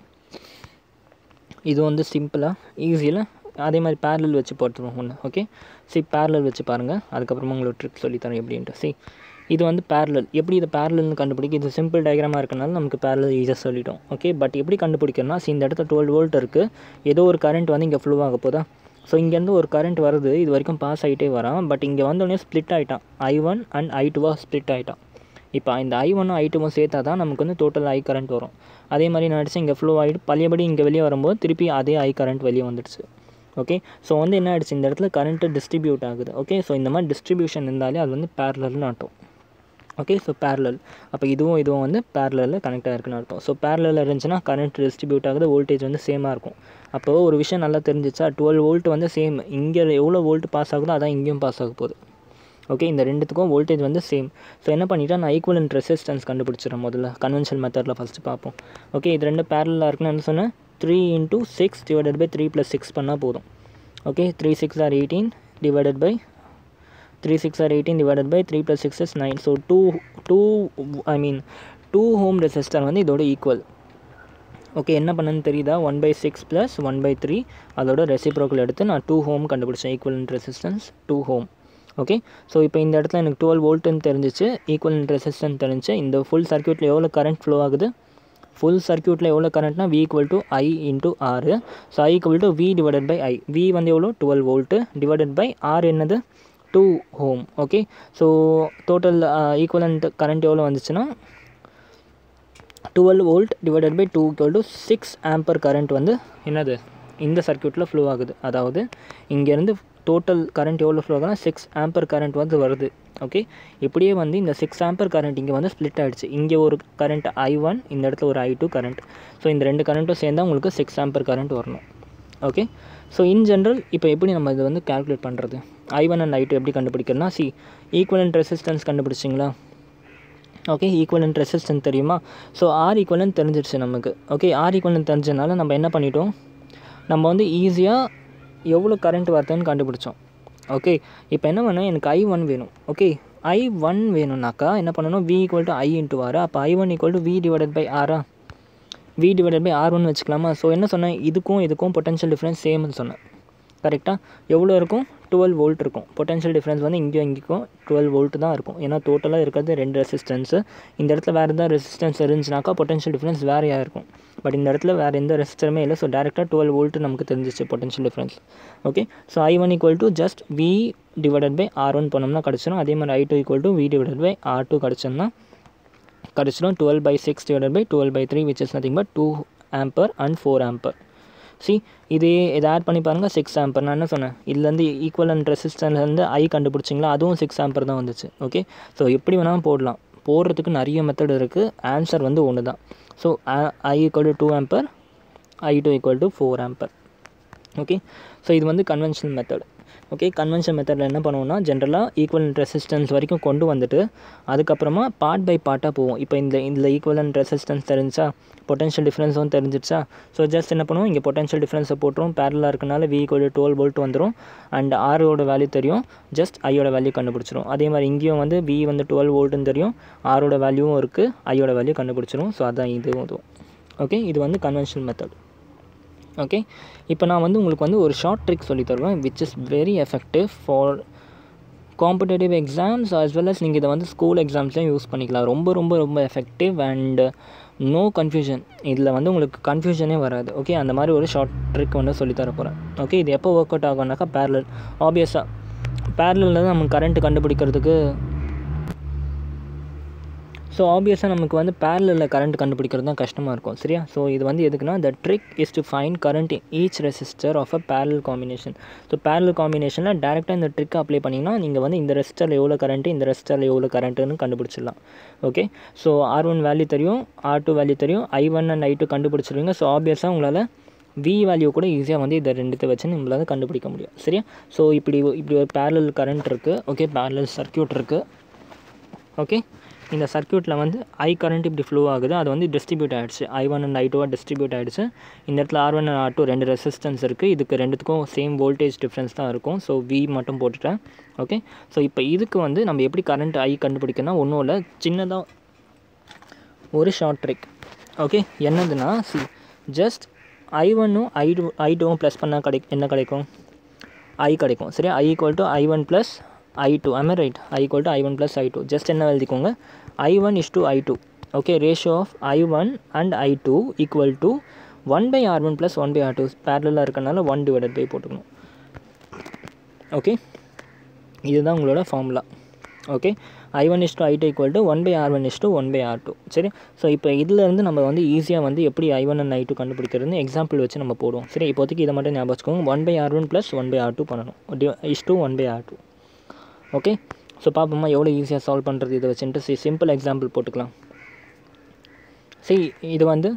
இது வந்து சிம்பிளாக ஈஸியில் அதே மாதிரி பேரலல் வச்சு போட்டுருவோம் ஒன்று ஓகே சி பேரலல் வச்சு பாருங்கள் அதுக்கப்புறமா உங்களுக்கு ட்ரிக் சொல்லித்தரேன் எப்படின்ட்டு சி இது வந்து பேரலல் எப்படி இது பேரலல்னு கண்டுபிடிக்க இது சிம்பிள் டயக்ராமாக இருக்கனால நமக்கு பேரலல் ஈஸியாக சொல்லிட்டோம் ஓகே பட் எப்படி கண்டுபிடிக்கணும்னா சி இந்த இடத்துல டுவெல் வோல்ட் இருக்குது ஏதோ ஒரு கரண்ட் வந்து இங்கே ஃப்ளோ ஆக போதா ஸோ இங்கேருந்து ஒரு கரண்ட் வருது இது வரைக்கும் பாஸ் ஆகிட்டே வரான் பட் இங்கே வந்தோடனே ஸ்ப்ளிட் ஆகிட்டான் ஐ ஒன் அண்ட் ஐ டூவாக ஸ்ப்ளிட் ஆகிட்டான் இப்போ இந்த ஐ ஒன்னும் ஐ டூவும் சேர்த்தா தான் நமக்கு வந்து டோட்டல் ஐ கரண்ட் வரும் அதே மாதிரி நடிச்சு இங்கே ஃப்ளோ ஆகிட்டு பழையபடி இங்கே வெளியே வரும்போது திருப்பி அதே ஐ கரண்ட் வெளியே வந்துடுச்சு ஓகே ஸோ வந்து என்ன ஆயிடுச்சு இந்த இடத்துல கரண்ட்டு டிஸ்ட்ரிபியூட் ஆகுது ஓகே ஸோ இந்த மாதிரி டிஸ்ட்ரிபியூஷன் இருந்தாலே அது வந்து பேரலல்னு அர்த்தம் ஓகே ஸோ பேரலல் அப்போ இதுவும் இதுவும் வந்து பேரலில் கனெக்ட் ஆகிருக்குன்னு அர்த்தம் ஸோ பேரலில் இருந்துச்சுன்னா கரண்ட் டிஸ்ட்ரிபியூட் ஆகுது வோல்டேஜ் வந்து சேமாக இருக்கும் அப்போது ஒரு விஷயம் நல்லா தெரிஞ்சிச்சா டுவெல் வோல்ட் வந்து சேம் இங்கே எவ்வளோ வோல்ட் பாஸ் ஆகுதோ அதான் இங்கேயும் பாஸ் ஆக போகுது ஓகே இந்த ரெண்டுத்துக்கும் வோல்டேஜ் வந்து சேம் ஸோ என்ன பண்ணிட்டா நான் ஈக்குவலன்ட் ரெசிஸ்டன்ஸ் கண்டுபிடிச்சிடறேன் முதல்ல கன்வென்ஷனல் மெத்தடில் ஃபஸ்ட்டு பார்ப்போம் ஓகே இது ரெண்டு பேரலாக இருக்குன்னு என்ன சொன்னேன் three into six divided by three plus six பண்ணால் போதும் okay three six are eighteen divided by three six are eighteen divided by three plus six is nine so two two I mean two ohm resistor வந்து இதோட ஈக்குவல் ஓகே என்ன பண்ணணும்னு தெரியுதா one by six plus one by three அதோட ரெசிப்ரோக்கல் எடுத்து நான் டூ ஹோம் கண்டுபிடிச்சேன் equivalent resistance two ohm okay so இப்போ இந்த இடத்துல எனக்கு டுவெல் வோல்ட்டுன்னு தெரிஞ்சிச்சு ஈக்குவலன்ட் ரெசிஸ்டன்ஸ் தெரிஞ்சு இந்த ஃபுல் சர்க்யூட்டில் எவ்வளோ கரண்ட் ஃப்ளோ ஆகுது ஃபுல் சர்க்யூட்டில் எவ்வளோ கரண்ட்னா V equal to I into R so I equal to V divided by I V வந்து எவ்வளோ twelve volt divided by R என்னது two ohm okay so total equivalent current எவ்வளோ வந்துச்சுன்னா twelve volt divided by two equal to six ampere current வந்து என்னது இந்த சர்க்யூட்டில் ஃப்ளோ ஆகுது அதாவது இங்கேருந்து டோட்டல் கரண்ட் எவ்வளோ ஃப்ளோ ஆகுதுன்னா சிக்ஸ் ஆம்பர் கரண்ட் வந்து வருது ஓகே இப்படியே வந்து இந்த சிக்ஸ் ஆம்பர் கரண்ட் இங்கே வந்து ஸ்ப்ளிட் ஆகிடுச்சு இங்கே ஒரு கரண்ட் ஐ ஒன் இந்த இடத்துல ஒரு ஐ டூ கரண்ட் ஸோ இந்த ரெண்டு கரண்ட்டும் சேர்ந்தால் உங்களுக்கு சிக்ஸ் ஆம்பர் கரண்ட் வரணும் ஓகே ஸோ இன் ஜென்ரல் இப்போ எப்படி நம்ம இதை வந்து கால்குலேட் பண்ணுறது I one and I two எப்படி கண்டுபிடிக்கிறதுனா சி ஈக்குவலன்ட் ரெசிஸ்டன்ஸ் கண்டுபிடிச்சிங்களா ஓகே ஈக்குவலன்ட் ரெசிஸ்டன்ஸ் தெரியுமா ஸோ ஆர் ஈக்குவலன்ட் தெரிஞ்சிருச்சு நமக்கு ஓகே ஆர் ஈக்குவலன்ட் தெரிஞ்சனால நம்ம என்ன பண்ணிட்டோம் நம்ம வந்து ஈஸியாக எவ்வளோ கரண்ட் வருதுன்னு கண்டுபிடிச்சோம் ஓகே இப்போ என்ன பண்ணேன் எனக்கு ஐ ஒன் வேணும் ஓகே ஐ ஒன் வேணும்னாக்கா என்ன பண்ணணும் V equal to I into R அப்போ I one equal to V divided by ஆரா V divided by R one வச்சுக்கலாமா ஸோ என்ன சொன்னேன் இதுக்கும் இதுக்கும் பொட்டன்ஷியல் டிஃப்ரென்ஸ் சேம்னு சொன்னேன் கரெக்டாக எவ்வளோ இருக்கும் டுவெல் வோல்ட் இருக்கும் பொட்டன்ஷியல் டிஃப்ரென்ஸ் வந்து இங்கேயும் இங்கேயும் டுவெல் வோல்ட் தான் இருக்கும் ஏன்னா டோட்டலாக இருக்கிறது ரெண்டு ரெசிஸ்டன்ஸு இந்த இடத்துல வேறு எதாவது ரெசிஸ்டன்ஸ் இருந்துச்சுனாக்கா பொட்டன்ஷியல் டிஃப்ரென்ஸ் வேறையாக இருக்கும் பட் இந்த இடத்துல வேறு எந்த ரெசிஸ்டருமே இல்லை ஸோ டேரெக்டாக டுவெல் வோல்ட் நமக்கு தெரிஞ்சிச்சு potential difference okay so I one equal to just V divided by R one பண்ணோம்னா கிடச்சிரும் அதே மாதிரி I two equal to V divided by R two கிடச்சோம்னா கிடச்சிரும் twelve by six divided by twelve by three which is nothing but two ampere and four ampere see இது இதை ஆட் பண்ணி பாருங்கள் சிக்ஸ் ஆம்பர் நான் என்ன சொன்னேன் இதுலேருந்து ஈக்குவலன்ட் ரெசிஸ்டன்ஸ்லேருந்து ஐ கண்டுபிடிச்சிங்களா அதுவும் சிக்ஸ் ஆம்பர் தான் வந்துச்சு ஓகே ஸோ எப்படி வேணாலும் போடலாம் போடுறதுக்கு நிறைய மெத்தட் இருக்குது ஆன்சர் வந்து ஒன்று தான் so I equal to two ampere I two equal to four ampere okay so இது வந்து கன்வென்ஷனல் மெத்தட் ஓகே கன்வென்ஷன் மெத்தடில் என்ன பண்ணுவோம்னா ஜென்ரலாக ஈக்குவலன்ட் ரெசிஸ்டன்ஸ் வரைக்கும் கொண்டு வந்துட்டு அதுக்கப்புறமா பார்ட் பை பார்ட்டாக போவோம் இப்போ இந்த இதில் ஈக்குவலன்ட் ரெசிஸ்டன்ஸ் தெரிஞ்சா பொட்டன்ஷியல் டிஃப்ரென்ஸும் தெரிஞ்சிடுச்சா ஸோ ஜஸ்ட் என்ன பண்ணுவோம் இங்கே பொட்டன்ஷியல் டிஃப்ரென்ஸை போட்டுரும் பேரலாக இருக்கனால வி ஈக்குவல் டுவெல் வோல்ட் வந்துடும் அண்ட் ஆரோட வேல்யூ தெரியும் ஜஸ்ட் ஐயோட வேல்யூ கண்டுபிடிச்சிரும் அதே மாதிரி இங்கேயும் வந்து வி வந்து டுவெல் வோல்ட்டுன்னு தெரியும் ஆரோட வேல்யூவும் இருக்குது ஐயோட வேல்யூ கண்டுபிடிச்சிரும் ஸோ அதான் இதுவும் இதுவும் ஓகே இது வந்து கன்வென்ஷனல் மெத்தட் ஓகே இப்போ நான் வந்து உங்களுக்கு வந்து ஒரு ஷார்ட் ட்ரிக் சொல்லி தருவேன் which is very effective for competitive exams as well as நீங்கள் இதை வந்து ஸ்கூல் எக்ஸாம்ஸ்லையும் யூஸ் பண்ணிக்கலாம் ரொம்ப ரொம்ப ரொம்ப எஃபெக்டிவ் அண்ட் நோ கன்ஃபியூஷன் இதில் வந்து உங்களுக்கு கன்ஃபியூஷனே வராது ஓகே அந்த மாதிரி ஒரு ஷார்ட் ட்ரிக் வந்து சொல்லி தர போகிறேன் ஓகே இது எப்போ ஒர்க் அவுட் ஆகும்னாக்கா பேரலல் ஆப்வியஸாக பேரலில் தான் நம்ம கரண்ட் கண்டுபிடிக்கிறதுக்கு ஸோ ஆப்வியஸாக நமக்கு வந்து பேரலில் கரண்ட் கண்டுபிடிக்கிறது தான் கஷ்டமாக இருக்கும் சரியா ஸோ இது வந்து எதுக்குன்னா the trick is to find current in each resistor of a parallel combination so parallel காம்பினேஷனில் டேரெக்டாக இந்த ட்ரிக் அப்ளை பண்ணிங்கன்னா நீங்கள் வந்து இந்த ரெசிஸ்டரில் எவ்வளோ கரண்ட்டு இந்த ரெசிஸ்டரில் எவ்வளோ கரண்ட்டுன்னு கண்டுபிடிச்சிடலாம் okay so R one value தெரியும் ஆர் டூ வேல்யூ தெரியும் I one and I two கண்டுபிடிச்சிருவீங்க ஸோ ஆப்வியஸாக உங்களால் வி வேல்யூ கூட ஈஸியாக வந்து இதை ரெண்டுத்தை வச்சு நம்மளால் கண்டுபிடிக்க முடியும் சரியா ஸோ இப்படி இப்படி ஒரு பேரலல் கரண்ட் இருக்குது ஓகே பேரலல் சர்க்கியூட் இருக்குது ஓகே இந்த சர்க்கியூட்டில் வந்து ஐ கரண்ட் இப்படி ஃப்ளோ ஆகுது அது வந்து டிஸ்ட்ரிபியூட் ஆகிடுச்சு ஐ ஒன் அண்ட் ஐ டூவாக டிஸ்ட்ரிபியூட் ஆகிடுச்சு இந்த இடத்துல R one and R two ரெண்டு ரெசிஸ்டன்ஸ் இருக்குது இதுக்கு ரெண்டுத்துக்கும் சேம் வோல்டேஜ் டிஃப்ரென்ஸ் தான் இருக்கும் ஸோ வி மட்டும் போட்டுட்டேன் ஓகே ஸோ இப்போ இதுக்கு வந்து நம்ம எப்படி கரண்ட் ஐ கண்டுபிடிக்கணும் ஒன்றும் இல்லை சின்னதாக ஒரு ஷார்ட் ட்ரிக் ஓகே என்னதுன்னா சி ஜஸ்ட் ஐ ஒன்னும் ஐ டூ ஐ டூவும் ப்ளஸ் பண்ணால் கிடை என்ன கிடைக்கும் ஐ கிடைக்கும் சரியா I equal to I one plus I two am I right I equal to I one plus I two just என்ன எழுதிக்கோங்க I one is to I two okay ratio of I one and I two equal to one by R one plus one by R two பேரலாக இருக்கனால ஒன் டிவைடட் பை போட்டுக்கணும் ஓகே இதுதான் உங்களோட formula okay I one is to I two equal to one by R one is to one by R two சரி ஸோ இப்போ இதுலேருந்து நம்ம வந்து ஈஸியாக வந்து எப்படி I one and I two கண்டுபிடிக்கிறதுன்னு எக்ஸாம்பிள் வச்சு நம்ம போடுவோம் சரி இப்போதைக்கு இதை மட்டும் ஞாபகம் வச்சுக்கோங்க one by R one plus one by R two பண்ணணும் is two one by R two okay so பார்ப்போமா எவ்வளோ ஈஸியாக சால்வ் பண்ணுறது இதை வச்சுட்டு சி சிம்பிள் எக்ஸாம்பிள் போட்டுக்கலாம் சரி இது வந்து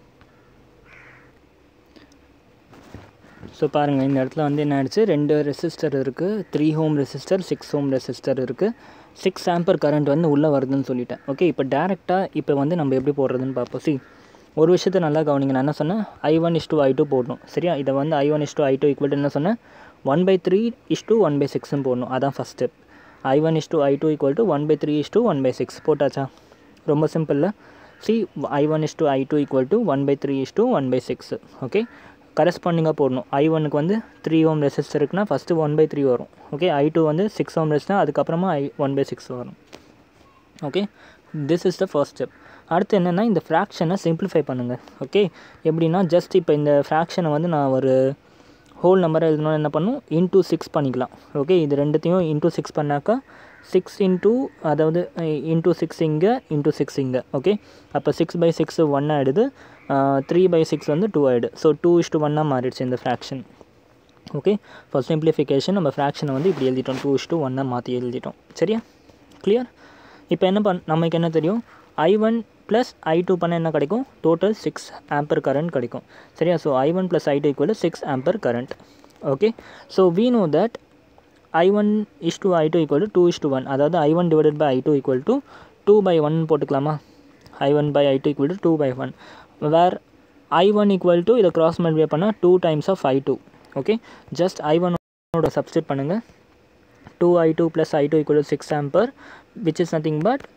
ஸோ பாருங்கள் இந்த இடத்துல வந்து என்ன ஆயிடுச்சு ரெண்டு ரெசிஸ்டர் இருக்குது three ohm resistor six ohm resistor இருக்குது சிக்ஸ் ஆம்பர் கரண்ட் வந்து உள்ளே வருதுன்னு சொல்லிட்டேன் ஓகே இப்போ டேரெக்டாக இப்போ வந்து நம்ம எப்படி போடுறதுன்னு பார்ப்போம் சி ஒரு விஷயத்தை நல்லா கவனிங்க நான் என்ன சொன்னேன் I one is to I two போடணும் சரியா இதை வந்து I one is to I two equal என்ன சொன்னேன் one by three is two one by சிக்ஸ்னு போடணும் அதான் first step I one is to I two equal to one by three is two one by six போட்டாச்சா ரொம்ப சிம்பிளில் see I one is to I two equal to one by three is two one by six okay கரஸ்பாண்டிங்காக போடணும் ஐ ஒனுக்கு வந்து த்ரீ ஓம் ரெசிஸ்டர் இருக்குன்னா ஃபஸ்ட்டு ஒன் பை த்ரீ வரும் ஓகே ஐ டூ வந்து சிக்ஸ் ஓம் ரெசிஸ்டர் அதுக்கப்புறமா ஐ ஒன் பை சிக்ஸ் வரும் okay this is the first step அடுத்து என்னென்னா இந்த ஃப்ராக்ஷனை சிம்பிளிஃபை பண்ணுங்கள் ஓகே எப்படின்னா ஜஸ்ட் இப்போ இந்த ஃப்ராக்ஷனை வந்து நான் ஒரு ஹோல் நம்பரை எழுதணும் என்ன பண்ணும் இன்டூ சிக்ஸ் பண்ணிக்கலாம் ஓகே இது ரெண்டுத்தையும் இன்டூ சிக்ஸ் பண்ணாக்கா சிக்ஸ் இன்டூ அதாவது இன்டூ சிக்ஸ் இங்கே இன்டூ சிக்ஸ் இங்கே ஓகே அப்போ சிக்ஸ் பை சிக்ஸ் ஒன் ஆகிடுது த்ரீ பை சிக்ஸ் வந்து டூ ஆகிடு ஸோ டூ இஸ் டூ ஒன்னாக மாறிடுச்சு இந்த ஃப்ராக்ஷன் ஓகே ஃபார் சிம்பிளிஃபிகேஷன் நம்ம ஃப்ராக்ஷனை வந்து இப்படி எழுதிட்டோம் டூ இஸ் டூ ஒன்னாக மாற்றி எழுதிட்டோம் சரியா கிளியர் இப்போ என்ன பண் நமக்கு என்ன தெரியும் I one plus I two பண்ண என்ன கிடைக்கும் டோட்டல் சிக்ஸ் ஆம்பர் கரண்ட் கிடைக்கும் சரியா so I one plus I two equal six ampere current okay so we know that I one is to I two equal to two is two one அதாவது I one divided by I two equal to two by one போட்டுக்கலாமா I one by I two equal to two by one where I one equal to இதை கிராஸ் மல்டிப்ளை பண்ணால் two times of I two okay just I ஒன்னோட சப்ஸ்டிட் பண்ணுங்கள் two I two plus I two equal to six ampere which is nothing but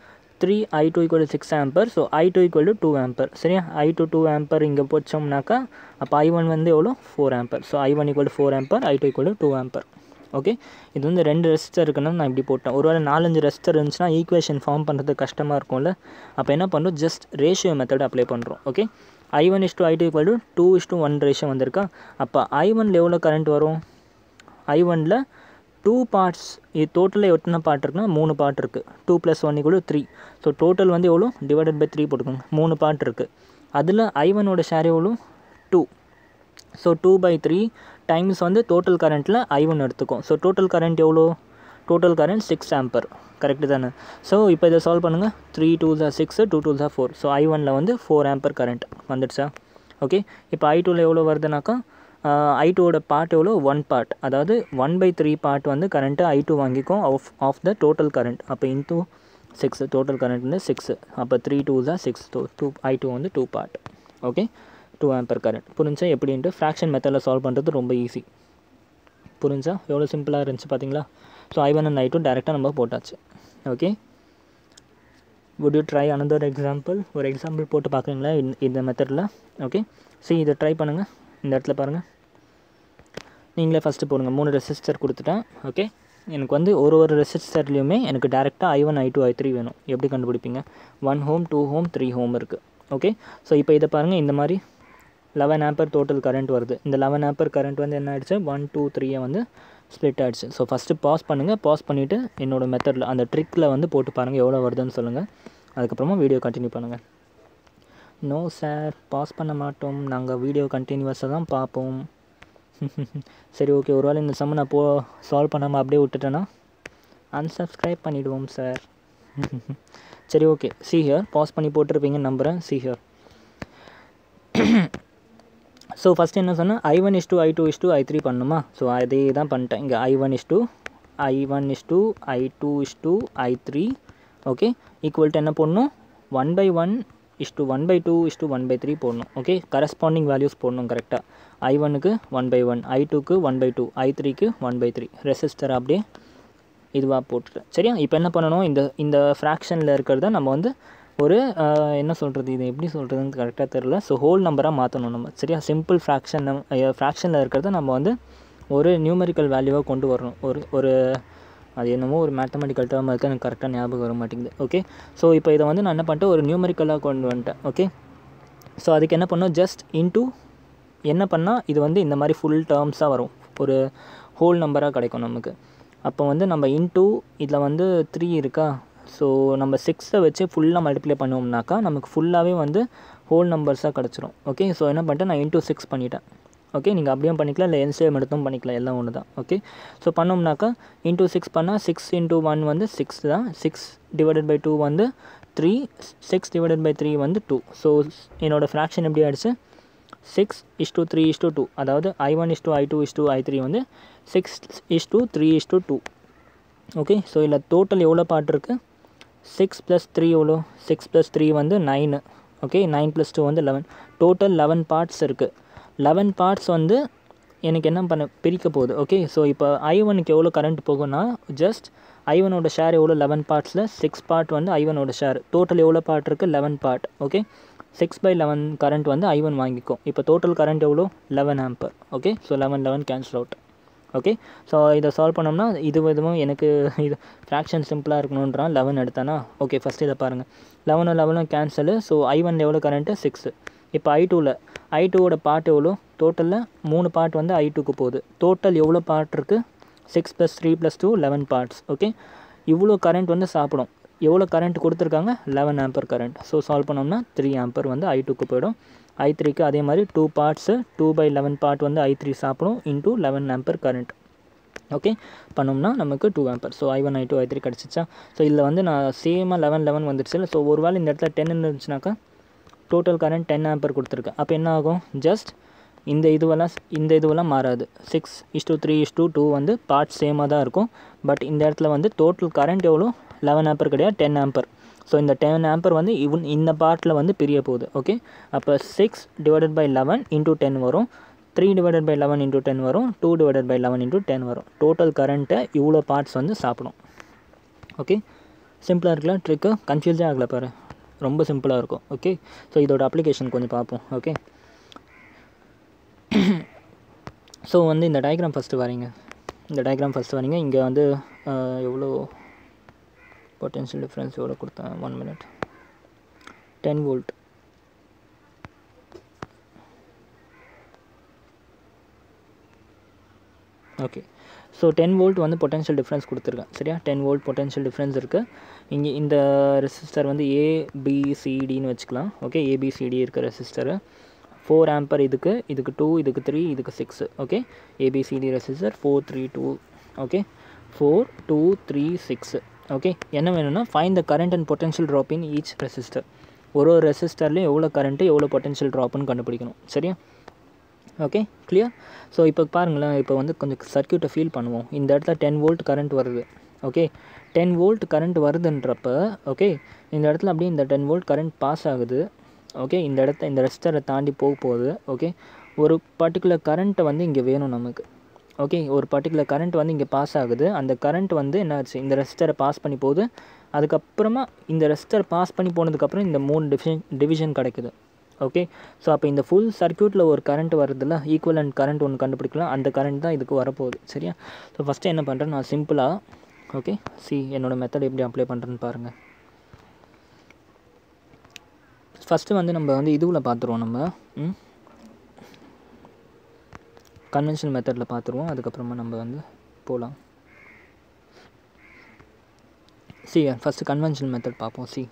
three I two equal six ampere so I two equal to two ampere சரியா ஐ டூ டூ ஆம்பர் இங்கே போச்சோம்னாக்கா அப்போ ஐ ஒன் வந்து எவ்வளோ four ampere so I one equal to four ampere I two equal to two ampere okay இது வந்து ரெண்டு ரெசிஸ்டர் இருக்குன்னு நான் இப்படி போட்டேன் ஒருவேளை நாலஞ்சு ரெசிஸ்டர் இருந்துச்சுன்னா ஈக்குவேஷன் ஃபார்ம் பண்ணுறது கஷ்டமாக இருக்கும்ல அப்போ என்ன பண்ணுறோம் ஜஸ்ட் ரேஷியோ மெத்தட் அப்ளை பண்ணுறோம் okay I one is to I two equal to two is two one ratio வந்திருக்கா அப்போ ஐ ஒன்ல எவ்வளோ கரண்ட் வரும் ஐ ஒனில் டூ பார்ட்ஸ் இது டோட்டலாக எத்தனை பார்ட் இருக்குன்னா மூணு பார்ட் இருக்குது two plus one equal three so total வந்து எவ்வளோ டிவைடட் பை த்ரீ போட்டுக்கோங்க மூணு பார்ட் இருக்குது அதில் ஐ ஒனோட ஷேர் எவ்வளோ two so two by three times வந்து டோட்டல் கரண்ட்டில் ஐ ஒன் எடுத்துக்கும் ஸோ டோட்டல் கரண்ட் எவ்வளோ total current six ampere correct தானே ஸோ இப்போ இதை சால்வ் பண்ணுங்கள் த்ரீ டூ ஜா சிக்ஸ் டூ டூ ஜா ஃபோர் ஸோ ஐ ஒனில் வந்து ஃபோர் ஆம்பர் கரண்ட் வந்துடுச்சா ஓகே இப்போ ஐ டூவில் எவ்வளோ வருதுனாக்கா ஐ டூவோட பார்ட் எவ்வளோ ஒன் பார்ட் அதாவது ஒன் பை த்ரீ பார்ட் வந்து கரண்ட்டு ஐ டூ வாங்கிக்கும் half of the total current அப்போ இன்டூ சிக்ஸ் டோட்டல் கரண்ட் வந்து சிக்ஸ் அப்போ த்ரீ டூ தான் six two two I two வந்து two part okay two ampere current புரிஞ்சா எப்படின்ட்டு ஃப்ராக்ஷன் மெத்தடில் சால்வ் பண்ணுறது ரொம்ப ஈஸி புரிஞ்சா எவ்வளோ சிம்பிளாக இருந்துச்சு பார்த்தீங்களா so I one and I two டேரெக்டாக நம்ம போட்டாச்சு okay would you try another example ஒரு எக்ஸாம்பிள் போட்டு பார்க்குறீங்களா இந்த மெத்தடில் ஓகே சரி இதை ட்ரை பண்ணுங்கள் இந்த இடத்துல பாருங்கள் நீங்களே ஃபஸ்ட்டு போடுங்க மூணு ரெசிஸ்டர் கொடுத்துட்டேன் ஓகே எனக்கு வந்து ஒரு ஒரு ரெசிஸ்டர்லேயுமே எனக்கு டேரெக்டாக I one I two I three வேணும் எப்படி கண்டுபிடிப்பீங்க one ohm two ohm three ohm இருக்குது ஓகே ஸோ இப்போ இதை பாருங்கள் இந்த மாதிரி லெவன் ஆப்பர் டோட்டல் கரண்ட் வருது இந்த லெவன் ஆப்பர் கரண்ட் வந்து என்ன ஆயிடுச்சு ஒன் டூ த்ரீயை வந்து ஸ்ப்ளிட் ஆகிடுச்சு ஸோ ஃபஸ்ட்டு பாஸ் பண்ணுங்கள் பாஸ் பண்ணிவிட்டு என்னோடய மெத்தடில் அந்த ட்ரிக்கில் வந்து போட்டு பாருங்கள் எவ்வளோ வருதுன்னு சொல்லுங்கள் அதுக்கப்புறமா வீடியோ கண்டினியூ பண்ணுங்கள் நோ சார் பாஸ் பண்ண மாட்டோம் நாங்கள் வீடியோ கண்டினியூஸாக தான் பார்ப்போம் சரி ஓகே ஒருவேளை இந்த சம்ம நான் போ சால்வ் பண்ணாமல் அப்படியே விட்டுட்டேன்னா அன்சப்ஸ்கிரைப் பண்ணிவிடுவோம் சார் சரி ஓகே சி ஹியர் பாஸ் பண்ணி போட்டிருப்பீங்கன்னு நம்புகிறேன் சி ஹியர் ஸோ ஃபஸ்ட் என்ன சொன்னால் I one is to I two is to I three பண்ணுமா ஸோ அதே தான் பண்ணிட்டேன் இங்கே I one is to I one is to I two is to I three okay equal to என்ன போடணும் one by one is two one by two is two one by three போடணும் ஓகே கரஸ்பாண்டிங் வேல்யூஸ் போடணும் கரெக்டாக ஐ ஒனுக்கு ஒன் பை ஒன் ஐ டூக்கு ஒன் பை டூ ஐ த்ரீக்கு ஒன் பை த்ரீ ரெசிஸ்டர் அப்படியே இதுவாக போட்டுட்டேன் சரியா இப்போ என்ன பண்ணணும் இந்த இந்த ஃப்ராக்ஷனில் இருக்கிறத நம்ம வந்து ஒரு என்ன சொல்கிறது இது எப்படி சொல்கிறதுன்னு கரெக்டாக தெரில ஸோ ஹோல் நம்பராக மாற்றணும் நம்ம சரியா சிம்பிள் ஃப்ராக்ஷன் ஃப்ராக்ஷனில் இருக்கிறத நம்ம வந்து ஒரு நியூமரிக்கல் வேல்யூவாக கொண்டு வரணும் ஒரு ஒரு அது என்னமோ ஒரு மேத்தமெட்டிக்கல் டேர்ம் இருக்குது எனக்கு கரெக்டாக ஞாபகம் வர மாட்டேங்குது ஓகே ஸோ இப்போ இதை வந்து நான் என்ன பண்ணிட்டேன் ஒரு நியூமரிக்கலாக கொண்டு வந்துட்டேன் ஓகே ஸோ அதுக்கு என்ன பண்ணோம் ஜஸ்ட் இன்டூ என்ன பண்ணால் இது வந்து இந்த மாதிரி ஃபுல் டேர்ம்ஸாக வரும் ஒரு ஹோல் நம்பராக கிடைக்கும் நமக்கு அப்போ வந்து நம்ம இன்டூ இதில் வந்து த்ரீ இருக்கா ஸோ நம்ம சிக்ஸை வச்சு ஃபுல்லாக மல்டிப்ளை பண்ணுவோம்னாக்கா நமக்கு ஃபுல்லாகவே வந்து ஹோல் நம்பர்ஸாக கிடச்சிரும் ஓகே ஸோ என்ன பண்ணிட்டேன் நான் இன்டூ சிக்ஸ் பண்ணிட்டேன் ஓகே நீங்கள் அப்படியும் பண்ணிக்கலாம் இல்லை என்சிஎம் எடுத்தும் பண்ணிக்கலாம் எல்லாம் ஒன்று தான் ஓகே ஸோ பண்ணோம்னாக்கா இன்டூ சிக்ஸ் பண்ணால் சிக்ஸ் இன்டூ ஒன் வந்து சிக்ஸ் தான் சிக்ஸ் டிவைடட் பை டூ வந்து three six divided by three வந்து டூ ஸோ என்னோடய ஃப்ராக்ஷன் எப்படி ஆகிடுச்சு six is to three is to two அதாவது I one is to I two is to I three வந்து six is to three is to two okay so இதில் டோட்டல் எவ்வளோ பார்ட் இருக்குது சிக்ஸ் ப்ளஸ் த்ரீ எவ்வளோ சிக்ஸ் ப்ளஸ் த்ரீ வந்து nine okay nine plus two வந்து லெவன் டோட்டல் லெவன் பார்ட்ஸ் இருக்குது லெவன் பார்ட்ஸ் வந்து எனக்கு என்ன பண்ண பிரிக்க போகுது ஓகே ஸோ இப்போ ஐ ஒனுக்கு எவ்வளோ கரண்ட் போகும்னா ஜஸ்ட் ஐ ஒனோட ஷேர் எவ்வளோ லெவன் பார்ட்ஸில் சிக்ஸ் பார்ட் வந்து ஐ ஒனோட ஷேர் டோட்டல் எவ்வளோ பார்ட் இருக்குது eleven part okay six by eleven current வந்து ஐ ஒன் வாங்கிக்கும் இப்போ டோட்டல் கரண்ட் எவ்வளோ eleven ampere okay so eleven eleven cancel out okay so இதை சால்வ் பண்ணோம்னா இது விதமும் எனக்கு இது ஃப்ராக்ஷன் சிம்பிளாக இருக்கணுன்றான் லெவன் எடுத்தானா ஓகே ஃபஸ்ட் இதை பாருங்கள் லெவனும் லெவனும் கேன்சலு ஸோ ஐ ஒன் எவ்வளோ கரண்ட்டு சிக்ஸு இப்போ ஐ டூவில் ஐ டூவோட பார்ட் எவ்வளோ டோட்டலில் மூணு பார்ட் வந்து ஐ டூக்கு போகுது டோட்டல் எவ்வளோ பார்ட் இருக்குது six plus three plus two eleven parts okay இவ்வளோ கரண்ட் வந்து சாப்பிடும் எவ்வளோ கரண்ட் கொடுத்துருக்காங்க eleven ampere current so solve பண்ணோம்னா த்ரீ ஆம்பர் வந்து ஐ டூக்கு போயிடும் ஐ த்ரீக்கு அதே மாதிரி two parts two by eleven part வந்து ஐ த்ரீ சாப்பிடும் into eleven ampere current okay பண்ணோம்னா நமக்கு two ampere so I one I two I three கிடச்சிச்சா ஸோ இதில் வந்து நான் சேமாக லெவன் லெவன் வந்துடுச்சு ஸோ ஒரு வேளை இந்த இடத்துல டென் இருந்துச்சுனாக்கா டோட்டல் கரண்ட் டென் ஆம்பர் கொடுத்துருக்கேன் அப்போ என்ன ஆகும் ஜஸ்ட் இந்த இதுவெல்லாம் இந்த இதுவெல்லாம் மாறாது six is to three is to two வந்து பார்ட் சேமாக தான் இருக்கும் பட் இந்த இடத்துல வந்து டோட்டல் கரண்ட் எவ்வளோ லெவன் ஆம்பர் கிடையாது டென் ஆம்பர் ஸோ இந்த டென் ஆம்பர் வந்து இவன் இந்த பார்ட்டில் வந்து பிரிய போகுது ஓகே அப்போ six divided by eleven into ten வரும் three divided by eleven into ten வரும் two divided by eleven into ten வரும் டோட்டல் கரண்ட்டை இவ்வளோ பார்ட்ஸ் வந்து சாப்பிடும் ஓகே சிம்பிளாக இருக்குல்ல ட்ரிக்கு கன்ஃபியூஸே ஆகலை பாரு ரொம்ப சிம்பிளாக இருக்கும் ஓகே ஸோ இதோட அப்ளிகேஷன் கொஞ்சம் பார்ப்போம் ஓகே ஸோ வந்து இந்த டயக்ராம் ஃபஸ்ட்டு வரீங்க இந்த டயக்ராம் ஃபஸ்ட்டு வரீங்க இங்கே வந்து ஆஹ், எவ்வளோ பொட்டென்ஷியல் டிஃப்ரென்ஸ் எவ்வளோ கொடுத்தேன் one minute ten volt okay so ten volt வந்து பொட்டன்ஷியல் டிஃப்ரென்ஸ் கொடுத்துருக்கேன் சரியா டென் வோல்ட் பொட்டன்ஷியல் டிஃப்ரென்ஸ் இருக்குது இங்கே இந்த ரெசிஸ்டர் வந்து ஏபிசிடின்னு வச்சுக்கலாம் ஓகே ஏபிசிடி இருக்க ரெசிஸ்டரு ஃபோர் ஆம்பர் இதுக்கு இதுக்கு டூ இதுக்கு த்ரீ இதுக்கு six okay ABCD resistor four three two okay four two three six okay என்ன வேணும்னா find the current and potential drop in each resistor ஒரு ஒரு ரெசிஸ்டர்லேயும் எவ்வளோ கரண்ட்டு எவ்வளோ பொட்டன்ஷியல் ட்ராப்னு கண்டுபிடிக்கணும் சரியா ஓகே கிளியர் ஸோ இப்போ பாருங்களேன் இப்போ வந்து கொஞ்சம் சர்க்யூட்டை ஃபீல் பண்ணுவோம் இந்த இடத்துல டென் வோல்ட் கரண்ட் வருது ஓகே டென் வோல்ட் கரண்ட் வருதுன்றப்ப ஓகே இந்த இடத்துல அப்படியே இந்த டென் வோல்ட் கரண்ட் பாஸ் ஆகுது ஓகே இந்த இடத்த இந்த ரெசிஸ்டரை தாண்டி போக போகுது ஓகே ஒரு பர்டிகுலர் கரண்ட்டை வந்து இங்கே வேணும் நமக்கு ஓகே ஒரு பர்டிகுலர் கரண்ட் வந்து இங்கே பாஸ் ஆகுது அந்த கரண்ட் வந்து என்ன ஆச்சு இந்த ரெசிஸ்டரை பாஸ் பண்ணி போகுது அதுக்கப்புறமா இந்த ரெசிஸ்டர் பாஸ் பண்ணி போனதுக்கப்புறம் இந்த மூணு டிவிஷன் டிவிஷன் கிடைக்குது ஓகே ஸோ அப்போ இந்த ஃபுல் சர்க்யூட்டில் ஒரு கரண்ட் வருதுல்ல ஈக்குவல் அண்ட் கரண்ட் ஒன்று கண்டுபிடிக்கலாம் அந்த கரண்ட் தான் இதுக்கு வரப்போகுது சரியா ஸோ ஃபஸ்ட்டு என்ன பண்ணுறேன் நான் சிம்பிளாக ஓகே சி என்னோட மெத்தட் எப்படி அப்ளை பண்ணுறேன்னு பாருங்கள் ஃபஸ்ட்டு வந்து நம்ம வந்து இதுவில் பார்த்துருவோம் நம்ம ம் கன்வென்ஷனல் மெத்தடில் பார்த்துருவோம் அதுக்கப்புறமா நம்ம வந்து போகலாம் சி ஃபஸ்ட்டு கன்வென்ஷனல் மெத்தட் பார்ப்போம் சி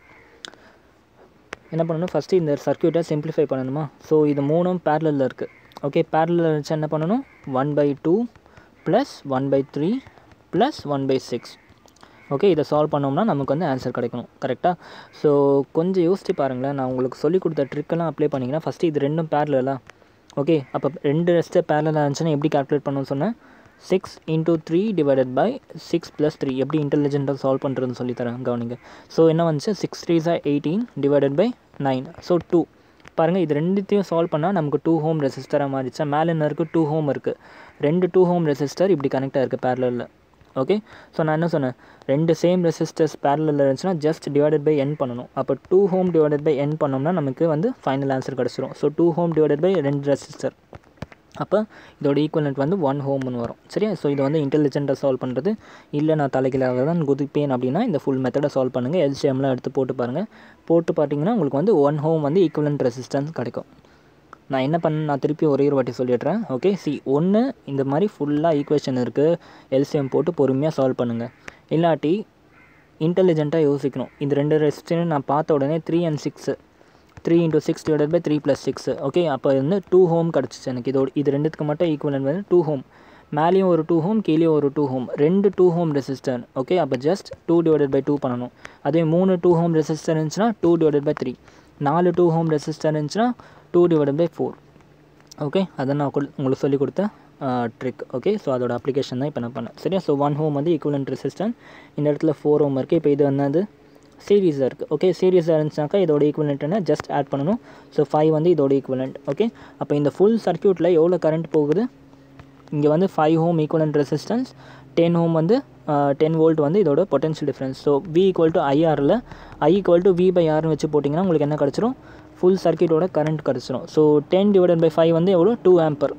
என்ன பண்ணணும் ஃபஸ்ட்டு இந்த சர்க்யூட்டை சிம்பிளிஃபை பண்ணணுமா ஸோ இது மூணும் பேரலில் இருக்குது ஓகே பேரலில் வச்சு என்ன பண்ணணும் one by two plus one by three plus one by six okay இதை சால்வ் பண்ணோம்னா நமக்கு வந்து ஆன்சர் கிடைக்கணும் கரெக்டாக ஸோ கொஞ்சம் யோசிச்சு பாருங்களேன் நான் உங்களுக்கு சொல்லி கொடுத்த ட்ரிக்கெல்லாம் அப்ளை பண்ணிங்கன்னா ஃபஸ்ட்டு இது ரெண்டும் பேரலா ஓகே அப்போ ரெண்டு ரெஸ்ட்டு பேரலாக இருந்துச்சுன்னா எப்படி கால்குலேட் பண்ணணும்னு சொன்னேன் six into three divided by six plus three எப்படி இன்டெலிஜென்ட்டாக சால்வ் பண்ணுறதுன்னு சொல்லித்தரேன் கவனிங்க ஸோ என்ன வந்துச்சு six three sir eighteen divided by nine so two பாருங்கள் இது ரெண்டுத்தையும் சால்வ் பண்ணால் நமக்கு டூ ஹோம் ரெசிஸ்டராக மாறிச்சா மேலே என்ன இருக்குது டூ ஹோம் இருக்குது ரெண்டு டூ ஹோம் ரெசிஸ்டர் இப்படி கனெக்டாக இருக்குது பேரலில் ஓகே ஸோ நான் என்ன சொன்னேன் ரெண்டு சேம் ரெசிஸ்டர்ஸ் பேரலில் இருந்துச்சுன்னா ஜஸ்ட் டிவைடட் பை என் பண்ணணும் அப்போ two ohm divided by n பண்ணோம்னா நமக்கு வந்து ஃபைனல் ஆன்சர் கிடச்சிரும் so two ohm divided by ரெண்டு ரெசிஸ்டர் அப்போ இதோட ஈக்குவலண்ட் வந்து ஒன் ஹோம்னு வரும் சரியா ஸோ இது வந்து இன்டெலிஜென்ட்டாக சால்வ் பண்ணுறது இல்லை நான் தலைகீழாக தான் குதிப்பேன் அப்படின்னா இந்த ஃபுல் மெத்தடை சால்வ் பண்ணுங்கள் எல்சிஎம்லாம் எடுத்து போட்டு பாருங்கள் போட்டு பார்த்தீங்கன்னா உங்களுக்கு வந்து ஒன் ஹோம் வந்து ஈக்குவலண்ட் ரெசிஸ்டன்ஸ் கிடைக்கும் நான் என்ன பண்ண நான் திருப்பி ஒரே ஒரு வாட்டி சொல்லிடுறேன் ஓகே சி ஒன்று இந்த மாதிரி ஃபுல்லாக ஈக்குவேஷன் இருக்குது எல்சிஎம் போட்டு பொறுமையாக சால்வ் பண்ணுங்கள் இல்லாட்டி இன்டெலிஜென்ட்டாக யோசிக்கணும் இந்த ரெண்டு ரெசிஸ்டன்ஸ் நான் பார்த்த உடனே three and six three into six divide by three plus six okay அப்போ வந்து டூ ஹோம் கிடச்சிச்சு எனக்கு இதோட இது ரெண்டுத்துக்கு மட்டும் ஈக்குவலன் வந்து டூ ஹோம் மேலேயும் ஒரு டூ ஹோம் கீழேயும் ஒரு டூ ஹோம் ரெண்டு டூ ஹோம் ரெசிஸ்டர் ஓகே அப்போ just two divided by two பண்ணணும் அதே மூணு டூ ஹோம் ரெசிஸ்டர் இருந்துச்சுன்னா டூ டிவைடட் பை த்ரீ நாலு டூ ஹோம் ரெசிஸ்டர் இருந்துச்சுன்னா two divided by four okay அதை நான் கொடு- உங்களுக்கு சொல்லிக் கொடுத்த ட்ரிக் ஓகே ஸோ அதோட அப்ளிகேஷன் தான் இப்போ நான் பண்ணேன் சரியா ஸோ ஒன் ஹோம் வந்து ஈக்குவலன்ட் ரெசிஸ்டன்ஸ் இந்த இடத்துல ஃபோர் ஹோம் இருக்குது இப்போ இது என்னது சீரீஸாக இருக்குது ஓகே சீரீஸாக இருந்துச்சுனாக்கா இதோட ஈக்குவலண்ட்னா ஜஸ்ட் ஆட் பண்ணணும் ஸோ ஃபைவ் வந்து இதோட ஈக்குவலண்ட் ஓகே அப்போ இந்த ஃபுல் சர்க்யூட்டில் எவ்வளோ கரண்ட் போகுது இங்கே வந்து five ohm equivalent resistance ten ohm வந்து டென் வோல்ட் வந்து இதோட potential difference so V equal to ஐஆரில் I equal to V by ஆர்னு வச்சு போட்டிங்கன்னா உங்களுக்கு என்ன கிடச்சிரும் ஃபுல் சர்க்யூட்டோட கரண்ட் கிடச்சிரும் so ten divided by five வந்து எவ்வளோ two ampere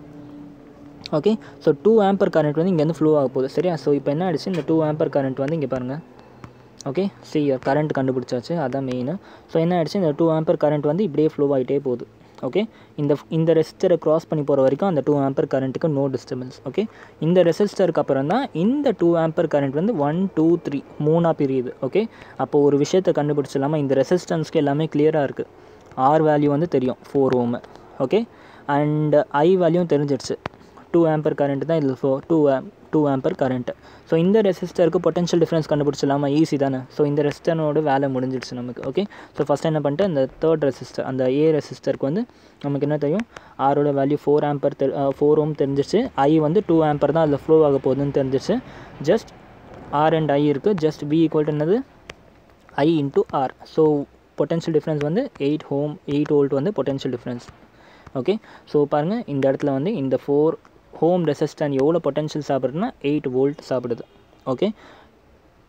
okay so two ampere current வந்து இங்கேருந்து ஃப்ளோ ஆக போகுது சரியா ஸோ இப்போ என்ன ஆயிடுச்சு இந்த டூ ஆம்பர் கரண்ட் வந்து இங்கே பாருங்கள் ஓகே சி கரண்ட் கண்டுபிடிச்சாச்சு அதான் மெயின் ஸோ என்ன ஆயிடுச்சு இந்த டூ ஆம்பர் கரண்ட் வந்து இப்படியே ஃப்ளோ ஆகிட்டே போகுது ஓகே இந்த இந்த ரெசிஸ்டரை கிராஸ் பண்ணி போகிற வரைக்கும் அந்த டூ ஆம்பர் கரண்ட்டுக்கு நோ டிஸ்டர்பன்ஸ் ஓகே இந்த ரெசிஸ்டருக்கு அப்புறம் தான் இந்த டூ ஆம்பர் கரண்ட் வந்து ஒன் டூ த்ரீ மூணாக பிரியுது ஓகே அப்போ ஒரு விஷயத்தை கண்டுபிடிச்சிடலாமா இந்த ரெசிஸ்டன்ஸ்க்கு எல்லாமே கிளியராக இருக்குது ஆர் வேல்யூ வந்து தெரியும் four ohm okay and I value தெரிஞ்சிடுச்சு டூ ஆம்பர் கரண்ட் தான் இதில் ஃபோ டூ ஆம் டூ ஆம்பர் கரண்ட் ஸோ இந்த ரெசிஸ்டருக்கு பொட்டன்ஷியல் டிஃப்ரென்ஸ் கண்டுபிடிச்சலாமா ஈஸி தானே ஸோ இந்த ரெசிஸ்டனோட வேலை முடிஞ்சிடுச்சு நமக்கு ஓகே ஸோ ஃபஸ்ட் என்ன பண்ணிட்டு இந்த தேர்ட் ரெசிஸ்டர் அந்த ஏ ரெசிஸ்டருக்கு வந்து நமக்கு என்ன தெரியும் ஆரோட value four ampere the four ohm தெரிஞ்சிச்சு ஐ வந்து டூ ஆம்பர் தான் அதில் ஃப்ளோ ஆக போகுதுன்னு தெரிஞ்சிச்சு ஜஸ்ட் ஆர் அண்ட் ஐ இருக்குது ஜஸ்ட் பி ஈக்குவல் டு என்னது I into R so potential difference வந்து எயிட் ஹோம் எயிட் வோல்ட் வந்து பொட்டன்ஷியல் டிஃப்ரென்ஸ் ஓகே ஸோ பாருங்கள் இந்த இடத்துல வந்து இந்த ஃபோர் ஹோம் ரெசிஸ்டன் எவ்வளோ பொட்டன்ஷியல் சாப்பிட்றதுனா எயிட் வோல்ட் சாப்பிடுது ஓகே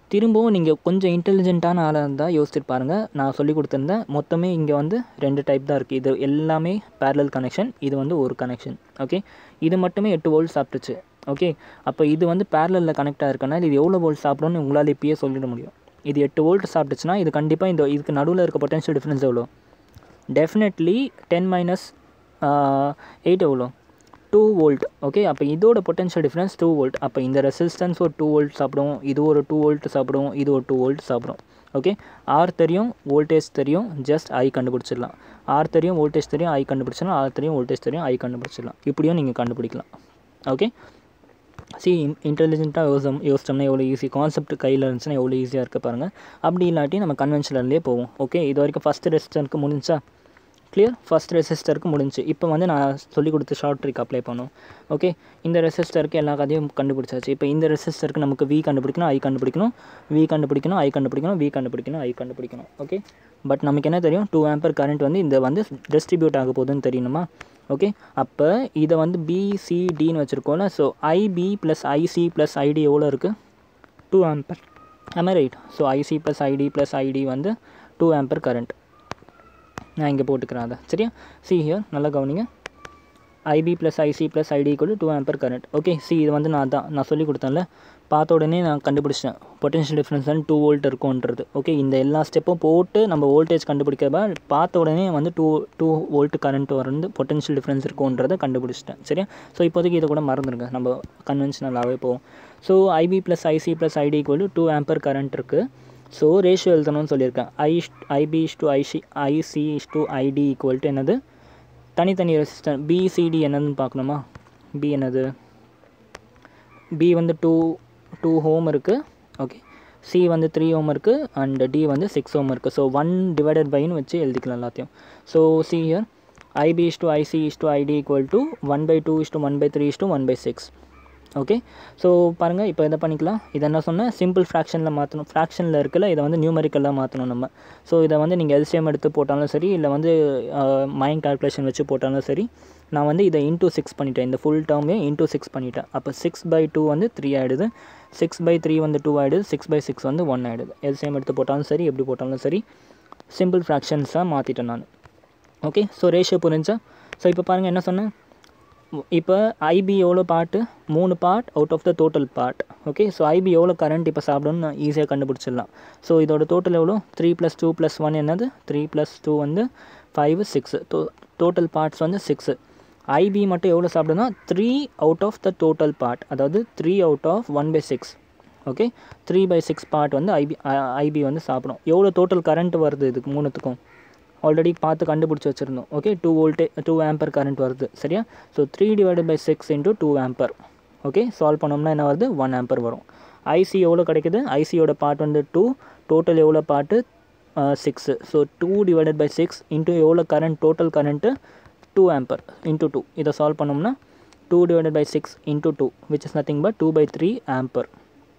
திரும்பவும் நீங்கள் கொஞ்சம் இன்டெலிஜென்ட்டான ஆளாக இருந்தால் யோசிச்சுட்டு பாருங்கள் நான் சொல்லி கொடுத்துருந்தேன் மொத்தமே இங்கே வந்து ரெண்டு டைப் தான் இருக்குது இது எல்லாமே parallel கனெக்ஷன் இது வந்து ஒரு கனெக்ஷன் ஓகே இது மட்டுமே எட்டு வோல்ட் சாப்பிட்டுச்சு ஓகே அப்போ இது வந்து பேரலில் கனெக்ட் ஆகிருக்கனால இது எவ்வளோ வோல்ட் சாப்பிடும்னு உங்களால் இப்பயே சொல்லிட முடியும் இது எட்டு வோல்ட் சாப்பிட்டுச்சுன்னா இது கண்டிப்பாக இந்த இதுக்கு நடுவில் இருக்க பொட்டன்ஷியல் டிஃப்ரென்ஸ் எவ்வளோ டெஃபினெட்லி டென் மைனஸ் எயிட் எவ்வளோ டூ வோல்ட் ஓகே அப்போ இதோட பொட்டன்ஷியல் டிஃப்ரென்ஸ் டூ வோல்ட் அப்போ இந்த ரெசிஸ்டன்ஸ் ஒரு டூ வோல்ட் சாப்பிடும் இது ஒரு டூ வோல்ட் சாப்பிடும் இது ஒரு டூ வோல்ட் சாப்பிடும் ஓகே ஆர் தெரியும் வோல்டேஜ் தெரியும் ஜஸ்ட் ஐ கண்டுபிடிச்சிடலாம் ஆர் தெரியும் வோல்டேஜ் தெரியும் ஐ கண்டுபிடிச்சிடலாம் ஆர் தெரியும் வோல்டேஜ் தெரியும் ஐ கண்டுபிடிச்சிடலாம் இப்படியும் நீங்கள் கண்டுபிடிக்கலாம் ஓகே சி இன்டெலிஜென்ட்டாக யோசம் யோசிச்சோம்னா எவ்வளோ ஈஸி கான்செப்ட் கையில் இருந்துச்சுன்னா எவ்வளோ ஈஸியாக இருக்க பாருங்கள் அப்படி இல்லாட்டி நம்ம கன்வென்ஷனல்லே போவோம் ஓகே இது வரைக்கும் ஃபஸ்ட்டு ரெசிஸ்டருக்கு முடிஞ்சா கிளியர் ஃபஸ்ட் ரெசிஸ்டருக்கு முடிஞ்சு இப்போ வந்து நான் சொல்லி கொடுத்த ஷார்ட் ட்ரிக் அப்ளை பண்ணும் ஓகே இந்த ரெசிஸ்டருக்கு எல்லா கதையும் கண்டுபிடிச்சாச்சு இப்போ இந்த ரெசிஸ்டருக்கு நமக்கு வி கண்டுபிடிக்கணும் ஐ கண்டுபிடிக்கணும் வி கண்டுபிடிக்கணும் ஐ கண்டுபிடிக்கணும் வி கண்டுபிடிக்கணும் ஐ கண்டுபிடிக்கணும் ஓகே பட் நமக்கு என்ன தெரியும் டூ ஆம்பர் கரண்ட் வந்து இந்த வந்து டிஸ்ட்ரிபியூட் ஆக போகுதுன்னு தெரியணுமா ஓகே அப்போ இதை வந்து பிசிடின்னு வச்சுருக்கோம்ல so IP plus IC plus ID எவ்வளோ இருக்குது two ampere am I right so IC plus ID plus ID வந்து டூ ஆம்பர் கரண்ட் நான் இங்கே போட்டுக்கிறேன் அதை சரியா சி ஹியர் நல்லா கவனிங்க IP plus IC plus ID equal two ampere current okay see இது வந்து நான் தான் நான் சொல்லி கொடுத்தேன்ல பார்த்த உடனே நான் கண்டுபிடிச்சேன் பொட்டன்ஷியல் டிஃப்ரென்ஸ் வந்து டூ வோல்ட் இருக்கும்ன்றது ஓகே இந்த எல்லா ஸ்டெப்பும் போட்டு நம்ம வோல்டேஜ் கண்டுபிடிக்கிறப்ப பார்த்த உடனே வந்து டூ டூ வோல்ட் கரண்ட் வந்து பொட்டன்ஷியல் டிஃப்ரென்ஸ் இருக்கும்ன்றதை கண்டுபிடிச்சிட்டேன் சரியா ஸோ இப்போதைக்கு இதை கூட மறந்துடுங்க நம்ம கன்வென்ஷனலாகவே போவோம் so IP plus IC plus ID equal two ampere current இருக்குது ஸோ ரேஷியோ எழுதணும்னு சொல்லியிருக்கேன் I IP is to IC IC is to ID equal to என்னது தனித்தனி ரெசிஸ்டன் பிசிடி என்னதுன்னு பார்க்கணுமா பி என்னது பி வந்து டூ டூ ஹோம் இருக்குது ஓகே சி வந்து த்ரீ ஹோம் இருக்குது அண்ட் டி வந்து சிக்ஸ் ஹோம் இருக்குது ஸோ ஒன் டிவைடட் பைன்னு வச்சு எழுதிக்கலாம் எல்லாத்தையும் so see here IP is to IC is to ID equal to one by two is to one by three is to one by six okay so பாருங்கள் இப்போ இதை பண்ணிக்கலாம் இதை என்ன சொன்னேன் சிம்பிள் ஃப்ராக்ஷனில் மாற்றணும் ஃப்ராக்ஷனில் இருக்குல்ல இதை வந்து நியூமரிக்கலாக மாற்றணும் நம்ம ஸோ இதை வந்து நீங்கள் எல்சிஎம் எடுத்து போட்டாலும் சரி இல்லை வந்து மைண்ட் கால்குலேஷன் வச்சு போட்டாலும் சரி நான் வந்து இதை இன்டூ சிக்ஸ் பண்ணிட்டேன் இந்த ஃபுல் டேர்மே இன்டூ சிக்ஸ் பண்ணிட்டேன் அப்போ சிக்ஸ் பை டூ வந்து த்ரீ ஆகிடுது சிக்ஸ் பை த்ரீ வந்து டூ ஆகிடுது சிக்ஸ் பை சிக்ஸ் வந்து ஒன் ஆகிடுது எல்சிஎம் எடுத்து போட்டாலும் சரி எப்படி போட்டாலும் சரி சிம்பிள் ஃப்ராக்ஷன்ஸாக மாற்றிட்டேன் நான் ஓகே ஸோ ரேஷியோ புரிஞ்சா ஸோ இப்போ பாருங்கள் என்ன சொன்னேன் இப்போ ஐபி எவ்வளோ பார்ட்டு மூணு part out of the total part okay so IP எவ்வளோ கரண்ட் இப்போ சாப்பிடும்னு நான் ஈஸியாக கண்டுபிடிச்சிடலாம் ஸோ இதோட டோட்டல் எவ்வளோ three plus two plus one என்னது த்ரீ ப்ளஸ் டூ வந்து ஃபைவ் சிக்ஸ் டோ டோட்டல் பார்ட்ஸ் வந்து சிக்ஸு ஐபி மட்டும் எவ்வளோ சாப்பிடும்னா three out of the total part அதாவது three out of one by six okay three by six part வந்து ஐபி ஐபி வந்து சாப்பிடும் எவ்வளோ டோட்டல் கரண்ட் வருது இதுக்கு மூணுத்துக்கும் ஆல்ரெடி பார்த்து கண்டுபிடிச்சி வச்சுருந்தோம் ஓகே டூ வோல்டே டூ ஆம்பர் கரண்ட் வருது சரியா so three divided by six into two ampere okay solve பண்ணோம்னா என்ன வருது ஒன் ஆம்பர் வரும் ஐசி எவ்வளோ கிடைக்குது ஐசியோட பார்ட் வந்து டூ டோட்டல் எவ்வளோ part six so two divided by six into எவ்வளோ current total current two ampere into two இதை சால்வ் பண்ணோம்னா two divided by six into two which is nothing but two by three Amber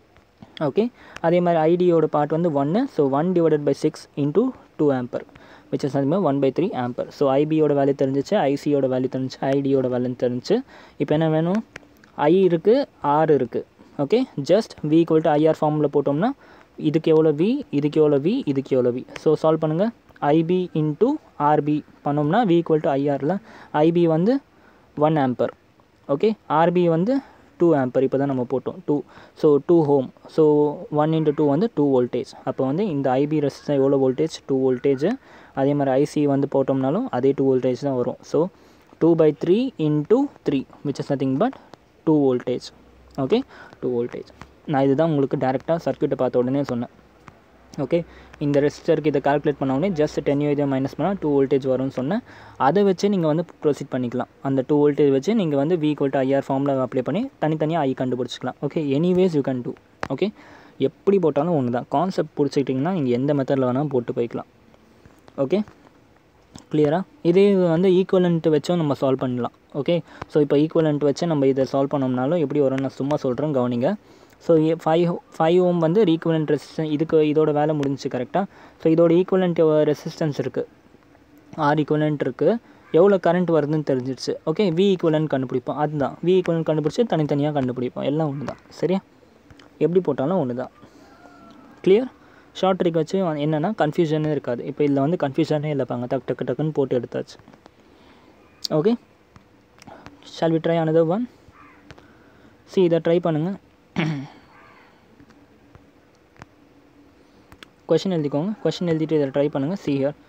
okay அதே மாதிரி ஐடியோட பார்ட் வந்து ஒன்று so one divided by six into two ampere which is nothing one by three ampere so ஐபியோட வேல்யூ தெரிஞ்சிச்சு ஐசியோட வேல்யூ தெரிஞ்சிச்சு ஐடியோட வேல்யூ தெரிஞ்சிச்சு இப்போ என்ன வேணும் ஐ இருக்குது ஆர் இருக்குது okay just V equal to IR ஃபார்மில் போட்டோம்னா இதுக்கு எவ்வளோ வி இதுக்கு எவ்வளோ வி இதுக்கு எவ்வளோ வி ஸோ சால்வ் பண்ணுங்கள் ஐபி இன்ட்டு ஆர்பி பண்ணோம்னா வி ஈக்குவல் டு ஐஆரில் ஐபி வந்து ஒன் ஆம்பர் ஓகே ஆர்பி வந்து டூ ஆம்பர் இப்போ தான் நம்ம போட்டோம் two so two ohm so one into two வந்து டூ வோல்டேஜ் அப்போ வந்து இந்த ஐபி ரெசிஸ்டர் எவ்வளோ வோல்டேஜ் டூ வோல்டேஜ் அதே மாதிரி ஐசி வந்து போட்டோம்னாலும் அதே டூ வோல்டேஜ் தான் வரும் so two by three into three which is nothing but two voltage okay two voltage நான் இதுதான் உங்களுக்கு டேரெக்டாக சர்க்கியூட்டை பார்த்த உடனே சொன்னேன் ஓகே இந்த ரெசிஸ்டருக்கு இதை கால்குலேட் பண்ண உடனே ஜஸ்ட் டென் யூ இதை மைனஸ் பண்ணால் டூ வோல்டேஜ் வரும்னு சொன்னேன் அதை வச்சு நீங்கள் வந்து ப்ரொசீட் பண்ணிக்கலாம் அந்த டூ வோல்டேஜ் வச்சு நீங்கள் வந்து வி ஈக்குவல் டு ஐஆர் ஃபார்மில் அப்ளை பண்ணி தனித்தனியாக ஐ கண்டுபிடிச்சிக்கலாம் okay anyways you can do okay எப்படி போட்டாலும் ஒன்று தான் கான்செப்ட் பிடிச்சிக்கிட்டிங்கன்னா நீங்கள் எந்த மெத்தடில் வேணால் போட்டு போய்க்கலாம் ஓகே கிளியரா இதே வந்து ஈக்குவலன்ட் வச்சும் நம்ம சால்வ் பண்ணலாம் ஓகே ஸோ இப்போ ஈக்குவலன்ட் வச்சு நம்ம இதை சால்வ் பண்ணோம்னாலும் எப்படி வரும்னு நான் சும்மா சொல்கிறேன் கவனிங்க ஸோ ஃபைவ் ஃபைவ் ஓம் வந்து ஈக்குவலன்ட் ரெசிஸ்டன்ஸ் இதுக்கு இதோட வேலை முடிஞ்சுச்சு கரெக்டாக ஸோ இதோட ஈக்குவலன்ட் ரெசிஸ்டன்ஸ் இருக்குது ஆர் ஈக்குவலன்ட் இருக்குது எவ்வளோ கரண்ட் வருதுன்னு தெரிஞ்சிடுச்சு ஓகே வி ஈக்குவலன்ட் கண்டுபிடிப்போம் அதுதான் வி ஈக்குவலன்ட் கண்டுபிடிச்சி தனித்தனியாக கண்டுபிடிப்போம் எல்லாம் ஒன்று தான் சரியா எப்படி போட்டாலும் ஒன்று தான் கிளியர் ஷார்ட் ட்ரிக் வச்சு என்னென்னா கன்ஃபியூஷனே இருக்காது இப்போ இதில் வந்து கன்ஃபியூஷனே இல்லைப்பாங்க டக்கு டக்கு டக்குன்னு போட்டு எடுத்தாச்சு okay shall we try another one see இதை ட்ரை பண்ணுங்கள் கொஷின் எழுதிக்கோங்க கொஷின் எழுதிட்டு இதை ட்ரை பண்ணுங்கள் see here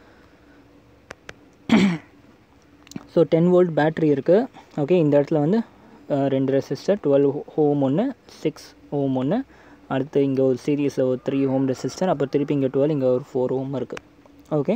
so ten volt battery இருக்குது ஓகே இந்த இடத்துல வந்து அஹ், ரெண்டு ரெசிஸ்டர் டுவெல் ஹோம் ஒன்று சிக்ஸ் ஹோம் ஒன்று அடுத்து இங்கே ஒரு சீரீஸ் ஒரு த்ரீ ஹோம் ரெசிஸ்டர் அப்புறம் திருப்பி இங்கே டுவெல் இங்கே ஒரு ஃபோர் ஹோம் இருக்குது okay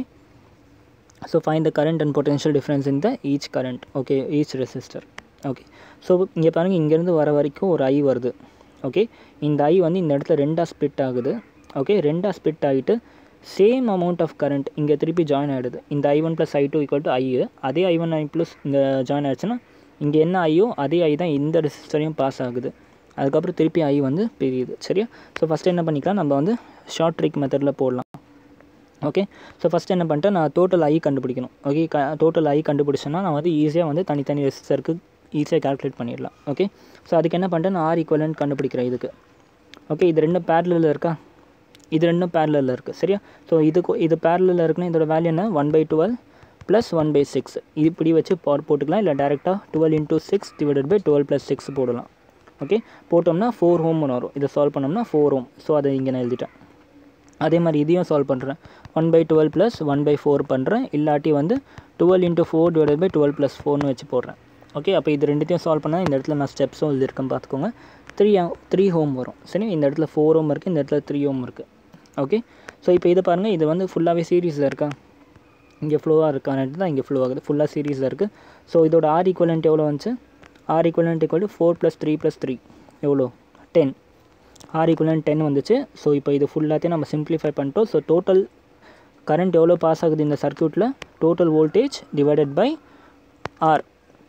so find the current and potential difference in the each current okay each resistor okay so இங்கே பாருங்கள் இங்கேருந்து வர வரைக்கும் ஒரு ஐ வருது ஓகே இந்த ஐ வந்து இந்த இடத்துல ரெண்டாக ஸ்ப்ளிட் ஆகுது ஓகே ரெண்டாக ஸ்ப்ளிட் ஆகிட்டு சேம் அமௌண்ட் ஆஃப் கரண்ட் இங்கே திருப்பி ஜாயின் ஆகிடுது இந்த I one plus I two equal to I அதே ஐ ஒன் ஐ ப்ளஸ் இங்கே ஜாயின் ஆயிடுச்சுன்னா இங்கே என்ன ஐயோ அதே ஐ தான் இந்த ரெசிஸ்டரையும் பாஸ் ஆகுது அதுக்கப்புறம் திருப்பி ஐ வந்து பிரியுது சரியா ஸோ ஃபஸ்ட்டு என்ன பண்ணிக்கலாம் நம்ம வந்து ஷார்ட் ட்ரிக் மெத்தடில் போடலாம் ஓகே ஸோ ஃபஸ்ட் என்ன பண்ணிட்டேன் நான் டோட்டல் ஐ கண்டுபிடிக்கணும் ஓகே க டோட்டல் ஐ கண்டுபிடிச்சேன்னா நான் வந்து ஈஸியாக வந்து தனித்தனி ரெசிஸ்டருக்கு ஈஸியாக கால்குலேட் பண்ணிடலாம் ஓகே ஸோ அதுக்கு என்ன பண்ணிட்டேன் நான் ஆர் ஈக்குவலன்ட் கண்டுபிடிக்கிறேன் இதுக்கு ஓகே இது ரெண்டும் பேரலில் இருக்கா இது ரெண்டும் பேரலில் இருக்குது சரியா ஸோ இதுக்கு இது பேரலில் இருக்குன்னா இதோட வேல்யூ என்ன one by twelve plus one by six இப்படி வச்சு பவர் போட்டுக்கலாம் இல்லை டேரெக்டாக twelve into six divided by twelve plus six போடலாம் ஓகே போட்டோம்னா ஃபோர் ஹோம்னு வரும் இதை சால்வ் பண்ணோம்னா ஃபோர் ஹோம் ஸோ அதை இங்கே நான் எழுதிட்டேன் அதே மாதிரி இதையும் சால்வ் பண்ணுறேன் one by twelve plus one by four பண்ணுறேன் இல்லாட்டி வந்து twelve into four divide by twelve plus ஃபோர்னு வச்சு போடுறேன் ஓகே அப்போ இது ரெண்டுத்தையும் சால்வ் பண்ணால் இந்த இடத்துல நான் ஸ்டெப்ஸும் எழுதியிருக்கேன் பார்த்துக்கோங்க த்ரீ த்ரீ ஹோம் வரும் சரி இந்த இடத்துல ஃபோர் ஹோம் இருக்குது இந்த இடத்துல த்ரீ ஹோம் இருக்குது ஓகே ஸோ இப்போ இதை பாருங்கள் இது வந்து ஃபுல்லாகவே சீரீஸில் இருக்கா இங்கே ஃப்ளோவாக இருக்கான்ட்டு தான் இங்கே ஃப்ளோ ஆகுது ஃபுல்லாக சீரீஸில் இருக்குது ஸோ இதோட ஆர் ஈக்குவலண்ட் எவ்வளோ வந்துச்சு R equivalent equal to four plus three plus three எவ்வளோ டென் ஆர் ஈக்குவலண்ட் டென் வந்துச்சு ஸோ இப்போ இது ஃபுல்லாத்தையும் நம்ம சிம்ப்ளிஃபை பண்ணிட்டோம் ஸோ டோட்டல் கரண்ட் எவ்வளோ பாஸ் ஆகுது இந்த சர்க்யூட்டில் total voltage divided by R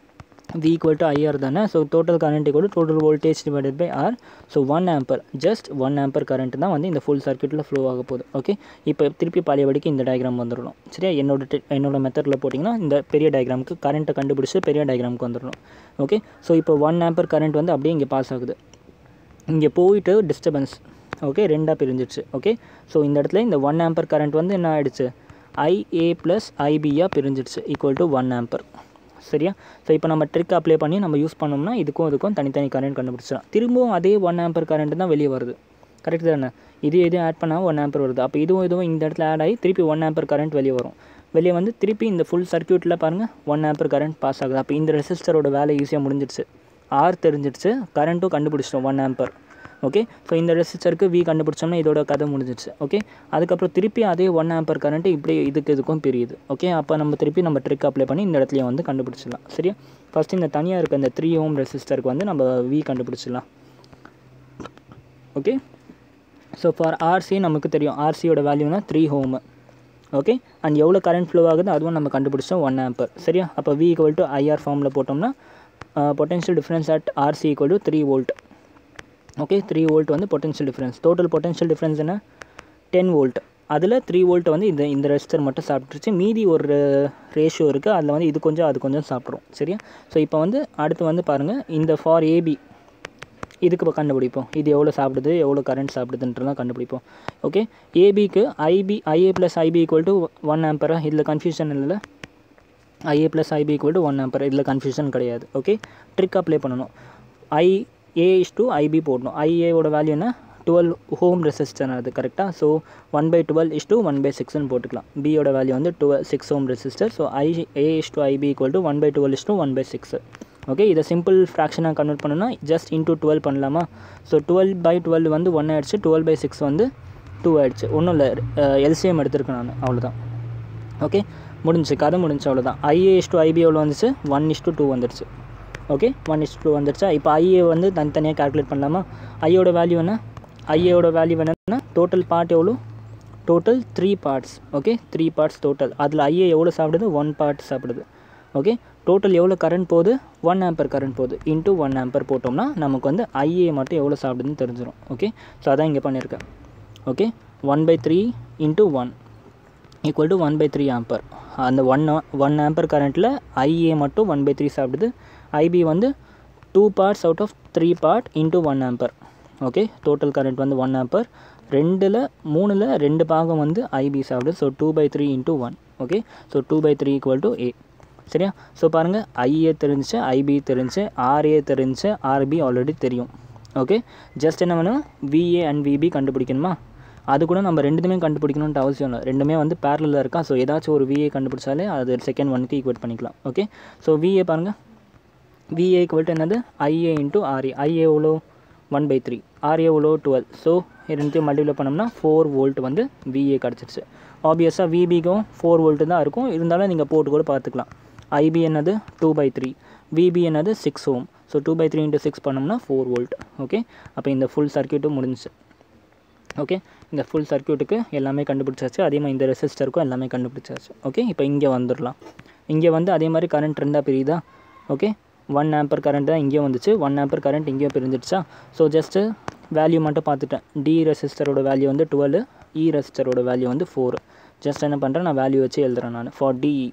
V equal to IR தானே so total current equal to total voltage divided by R so one ampere just one ampere current தான் வந்து இந்த ஃபுல் சர்க்யூட்டில் ஃப்ளோ ஆக போகுது ஓகே இப்போ திருப்பி பழையபடிக்கு இந்த டயக்ராம் வந்துடணும் சரியா என்னோட te- என்னோட மெத்தடில் போட்டிங்கன்னா இந்த பெரிய டயக்ராமுக்கு கரண்ட்டை கண்டுபிடிச்சி பெரிய டயக்ராமுக்கு வந்துடணும் ஓகே ஸோ இப்போ ஒன் ஆம்பர் கரண்ட் வந்து அப்படியே இங்கே பாஸ் ஆகுது இங்கே போயிட்டு டிஸ்டர்பன்ஸ் ஓகே ரெண்டாக பிரிஞ்சிடுச்சு ஓகே ஸோ இந்த இடத்துல இந்த ஒன் ஆம்பர் கரண்ட் வந்து என்ன ஆயிடுச்சு ஐஏ ப்ளஸ் ஐபியாக பிரிஞ்சிடுச்சு ஈக்குவல் டு ஒன் ஆம்பர் சரியா ஸோ இப்போ நம்ம ட்ரிக் அப்ளை பண்ணி நம்ம யூஸ் பண்ணோம்னா இதுக்கும் இதுக்கும் தனித்தனி கரண்ட் கண்டுபிடிச்சிடலாம் திரும்பவும் அதே ஒன் ஆம்பர் கரண்ட் தான் வெளியே வருது கரெக்ட் தானே இது எதுவும் ஆட் பண்ணால் ஒன் ஆம்பர் வருது அப்போ இதுவும் இதுவும் இந்த இடத்துல ஆட் ஆகி திருப்பி ஒன் ஆம்பர் கரண்ட் வெளியே வரும் வெளியே வந்து திருப்பி இந்த ஃபுல் சர்க்யூட்டில் பாருங்கள் ஒன் ஆம்பர் கரண்ட் பாஸ் ஆகுது அப்போ இந்த ரெசிஸ்டரோட வேலை ஈஸியாக முடிஞ்சிடுச்சு ஆர் தெரிஞ்சிடுச்சு கரண்ட்டும் கண்டுபிடிச்சிட்டோம் ஒன் ஆம்பர் ஓகே ஸோ இந்த ரெசிஸ்டருக்கு வி கண்டுபிடிச்சோம்னா இதோட கதை முடிஞ்சிடுச்சு ஓகே அதுக்கப்புறம் திருப்பி அதே ஒன் ஆம்பர் கரண்ட் இப்படி இதுக்கு இதுக்கும் பிரியுது ஓகே அப்போ நம்ம திருப்பி நம்ம ட்ரிக் அப்ளை பண்ணி இந்த இடத்துலையும் வந்து கண்டுபிடிச்சிடலாம் சரியா ஃபஸ்ட்டு இந்த தனியாக இருக்க இந்த த்ரீ ஓம் ரெசிஸ்டருக்கு வந்து நம்ம வி கண்டுபிடிச்சிடலாம் ஓகே ஸோ ஃபார் ஆர்சி நமக்கு தெரியும் ஆர்சியோட வேல்யூனா த்ரீ ஹோமு ஓகே அண்ட் எவ்வளோ கரண்ட் ஃப்ளோ ஆகுது அதுவும் நம்ம கண்டுபிடிச்சோம் ஒன் ஆம்பர் சரியா அப்போ வி ஈக்குவல் டு ஐஆர் ஃபார்மில் போட்டோம்னா potential difference at RC equal to three volt okay three volt வந்து potential difference total potential difference என்ன டென் வோல்ட் அதில் த்ரீ வோல்ட் வந்து இந்த இந்த ரெசிஸ்டர் மட்டும் சாப்பிட்ருச்சு மீதி ஒரு ரேஷியோ இருக்குது அதில் வந்து இது கொஞ்சம் அது கொஞ்சம் சாப்பிட்ரும் சரியா ஸோ இப்போ வந்து அடுத்து வந்து பாருங்கள் இந்த ஃபார் ஏபி இதுக்கு இப்போ கண்டுபிடிப்போம் இது எவ்வளோ சாப்பிடுது எவ்வளோ கரண்ட் சாப்பிடுதுன்றலாம் கண்டுபிடிப்போம் ஓகே ஏபிக்கு IP IA plus IP equal to one ஆம்பரா இதில் கன்ஃபியூஷன் இல்லை IA plus IP equal to one ampere இதில் கன்ஃபியூஷன் கிடையாது ஓகே ட்ரிக் அப்ளை பண்ணணும் I A is to IP போடணும் ஐஏவோட வேல்யூ என்ன டுவெல் ஹோம் ரெசிஸ்டர் அது கரெக்டாக so one by twelve is to one by சிக்ஸ்னு போட்டுக்கலாம் பியோட வேல்யூ வந்து twelve six ohm resistor so I A is to IP equal to one by twelve is to one by six okay இதை சிம்பிள் ஃப்ராக்ஷனாக கன்வெர்ட் பண்ணணும்னா ஜஸ்ட் இன்டூ டுவெல் பண்ணலாமா ஸோ டுவெல் பை டுவெல் வந்து ஒன் ஆயிடுச்சு டுவெல் பை சிக்ஸ் வந்து டூ ஆயிடுச்சு ஒன்றும் இல்லை எல்சிஎம் எடுத்திருக்கேன் நான் அவ்வளோதான் ஓகே முடிஞ்சுச்சு கதை முடிஞ்சு அவ்வளோதான் ஐஏ இஸ் டு ஐபி எவ்வளோ வந்துச்சு ஒன் இஸ் டு டூ வந்துடுச்சு ஓகே ஒன் இஸ் டூ வந்துடுச்சா இப்போ ஐஏ வந்து தனித்தனியாக கால்குலேட் பண்ணலாமா ஐயோட வேல்யூ என்ன ஐஏவோட வேல்யூ என்னன்னா டோட்டல் பார்ட் எவ்வளோ total three parts okay three parts total அதில் ஐஏ எவ்வளோ சாப்பிடுது ஒன் பார்ட் சாப்பிடுது ஓகே டோட்டல் எவ்வளோ கரண்ட் போகுது ஒன் ஆம்பர் கரண்ட் போகுது இன்ட்டு ஒன் ஆம்பர் போட்டோம்னா நமக்கு வந்து ஐஏ மட்டும் எவ்வளோ சாப்பிடுதுன்னு தெரிஞ்சிடும் ஓகே ஸோ அதான் இங்கே பண்ணியிருக்கேன் okay one by three into one equal to one by three ampere அந்த ஒன் ஒன் ஆம்பர் கரண்ட்டில் ஐஏ மட்டும் ஒன் பை த்ரீ சாப்பிடுது ஐபி வந்து two parts out of three part into one ampere okay total current வந்து ஒன் ஆம்பர் ரெண்டில் மூணில் ரெண்டு பாகம் வந்து ஐபி சாப்பிடுது so two by three into one okay so two by three equal to A சரியா ஸோ பாருங்கள் ஐஏ தெரிஞ்சு ஐபி தெரிஞ்சு ஆர்ஏ தெரிஞ்சு ஆர்பி ஆல்ரெடி தெரியும் ஓகே ஜஸ்ட் என்ன வேணும் விஏ அண்ட் விபி கண்டுபிடிக்கணுமா அது கூட நம்ம ரெண்டுமே கண்டுபிடிக்கணுன்ட்டு அவசியம் இல்லை ரெண்டுமே வந்து பேரலில் இருக்கா ஸோ ஏதாச்சும் ஒரு விஏ கண்டுபிடிச்சாலே அது செகண்ட் ஒனுக்கு ஈக்குவேட் பண்ணிக்கலாம் ஓகே ஸோ விஏ பாருங்கள் விஏ ஈக்குவல் டு என்னது ஐஏ இன்ட்டு ஆர்ஏ ஐஏ எவ்வளோ ஒன் பை த்ரீ ஆர்ஏ எவ்வளோ டுவெல் ஸோ ரெண்டுத்தையும் மல்டிப்ளை பண்ணோம்னா ஃபோர் வோல்ட் வந்து விஏ கிடச்சிருச்சு ஆப்வியஸாக விபிக்கும் ஃபோர் வோல்ட்டு தான் இருக்கும் இருந்தாலும் நீங்கள் போட்டு கூட பார்த்துக்கலாம் ஐபி என்னது டூ பை த்ரீ விபி என்னது six ohm so two by three into six பண்ணோம்னா ஃபோர் வோல்ட் ஓகே அப்போ இந்த ஃபுல் சர்க்கியூட்டும் முடிஞ்சுச்சு ஓகே இந்த ஃபுல் சர்க்கியூட்டுக்கு எல்லாமே கண்டுபிடிச்சாச்சு அதே மாதிரி இந்த ரெசிஸ்டருக்கும் எல்லாமே கண்டுபிடிச்சாச்சு ஓகே இப்போ இங்கே வந்துடலாம் இங்கே வந்து அதே மாதிரி கரண்ட் ரெண்டாக பிரியுதா ஓகே ஒன் ஆம்பர் கரண்ட் தான் இங்கேயும் வந்துச்சு ஒன் ஆம்பர் கரண்ட் இங்கேயும் பிரிஞ்சிடுச்சா ஸோ ஜஸ்ட்டு வேல்யூ மட்டும் பார்த்துட்டேன் டி ரெசிஸ்டரோட வேல்யூ வந்து டுவெல் இ ரெசிஸ்டரோட வேல்யூ வந்து ஃபோர் ஜஸ்ட் என்ன பண்ணுறேன் நான் வேல்யூ வச்சு எழுதுறேன் நான் for DE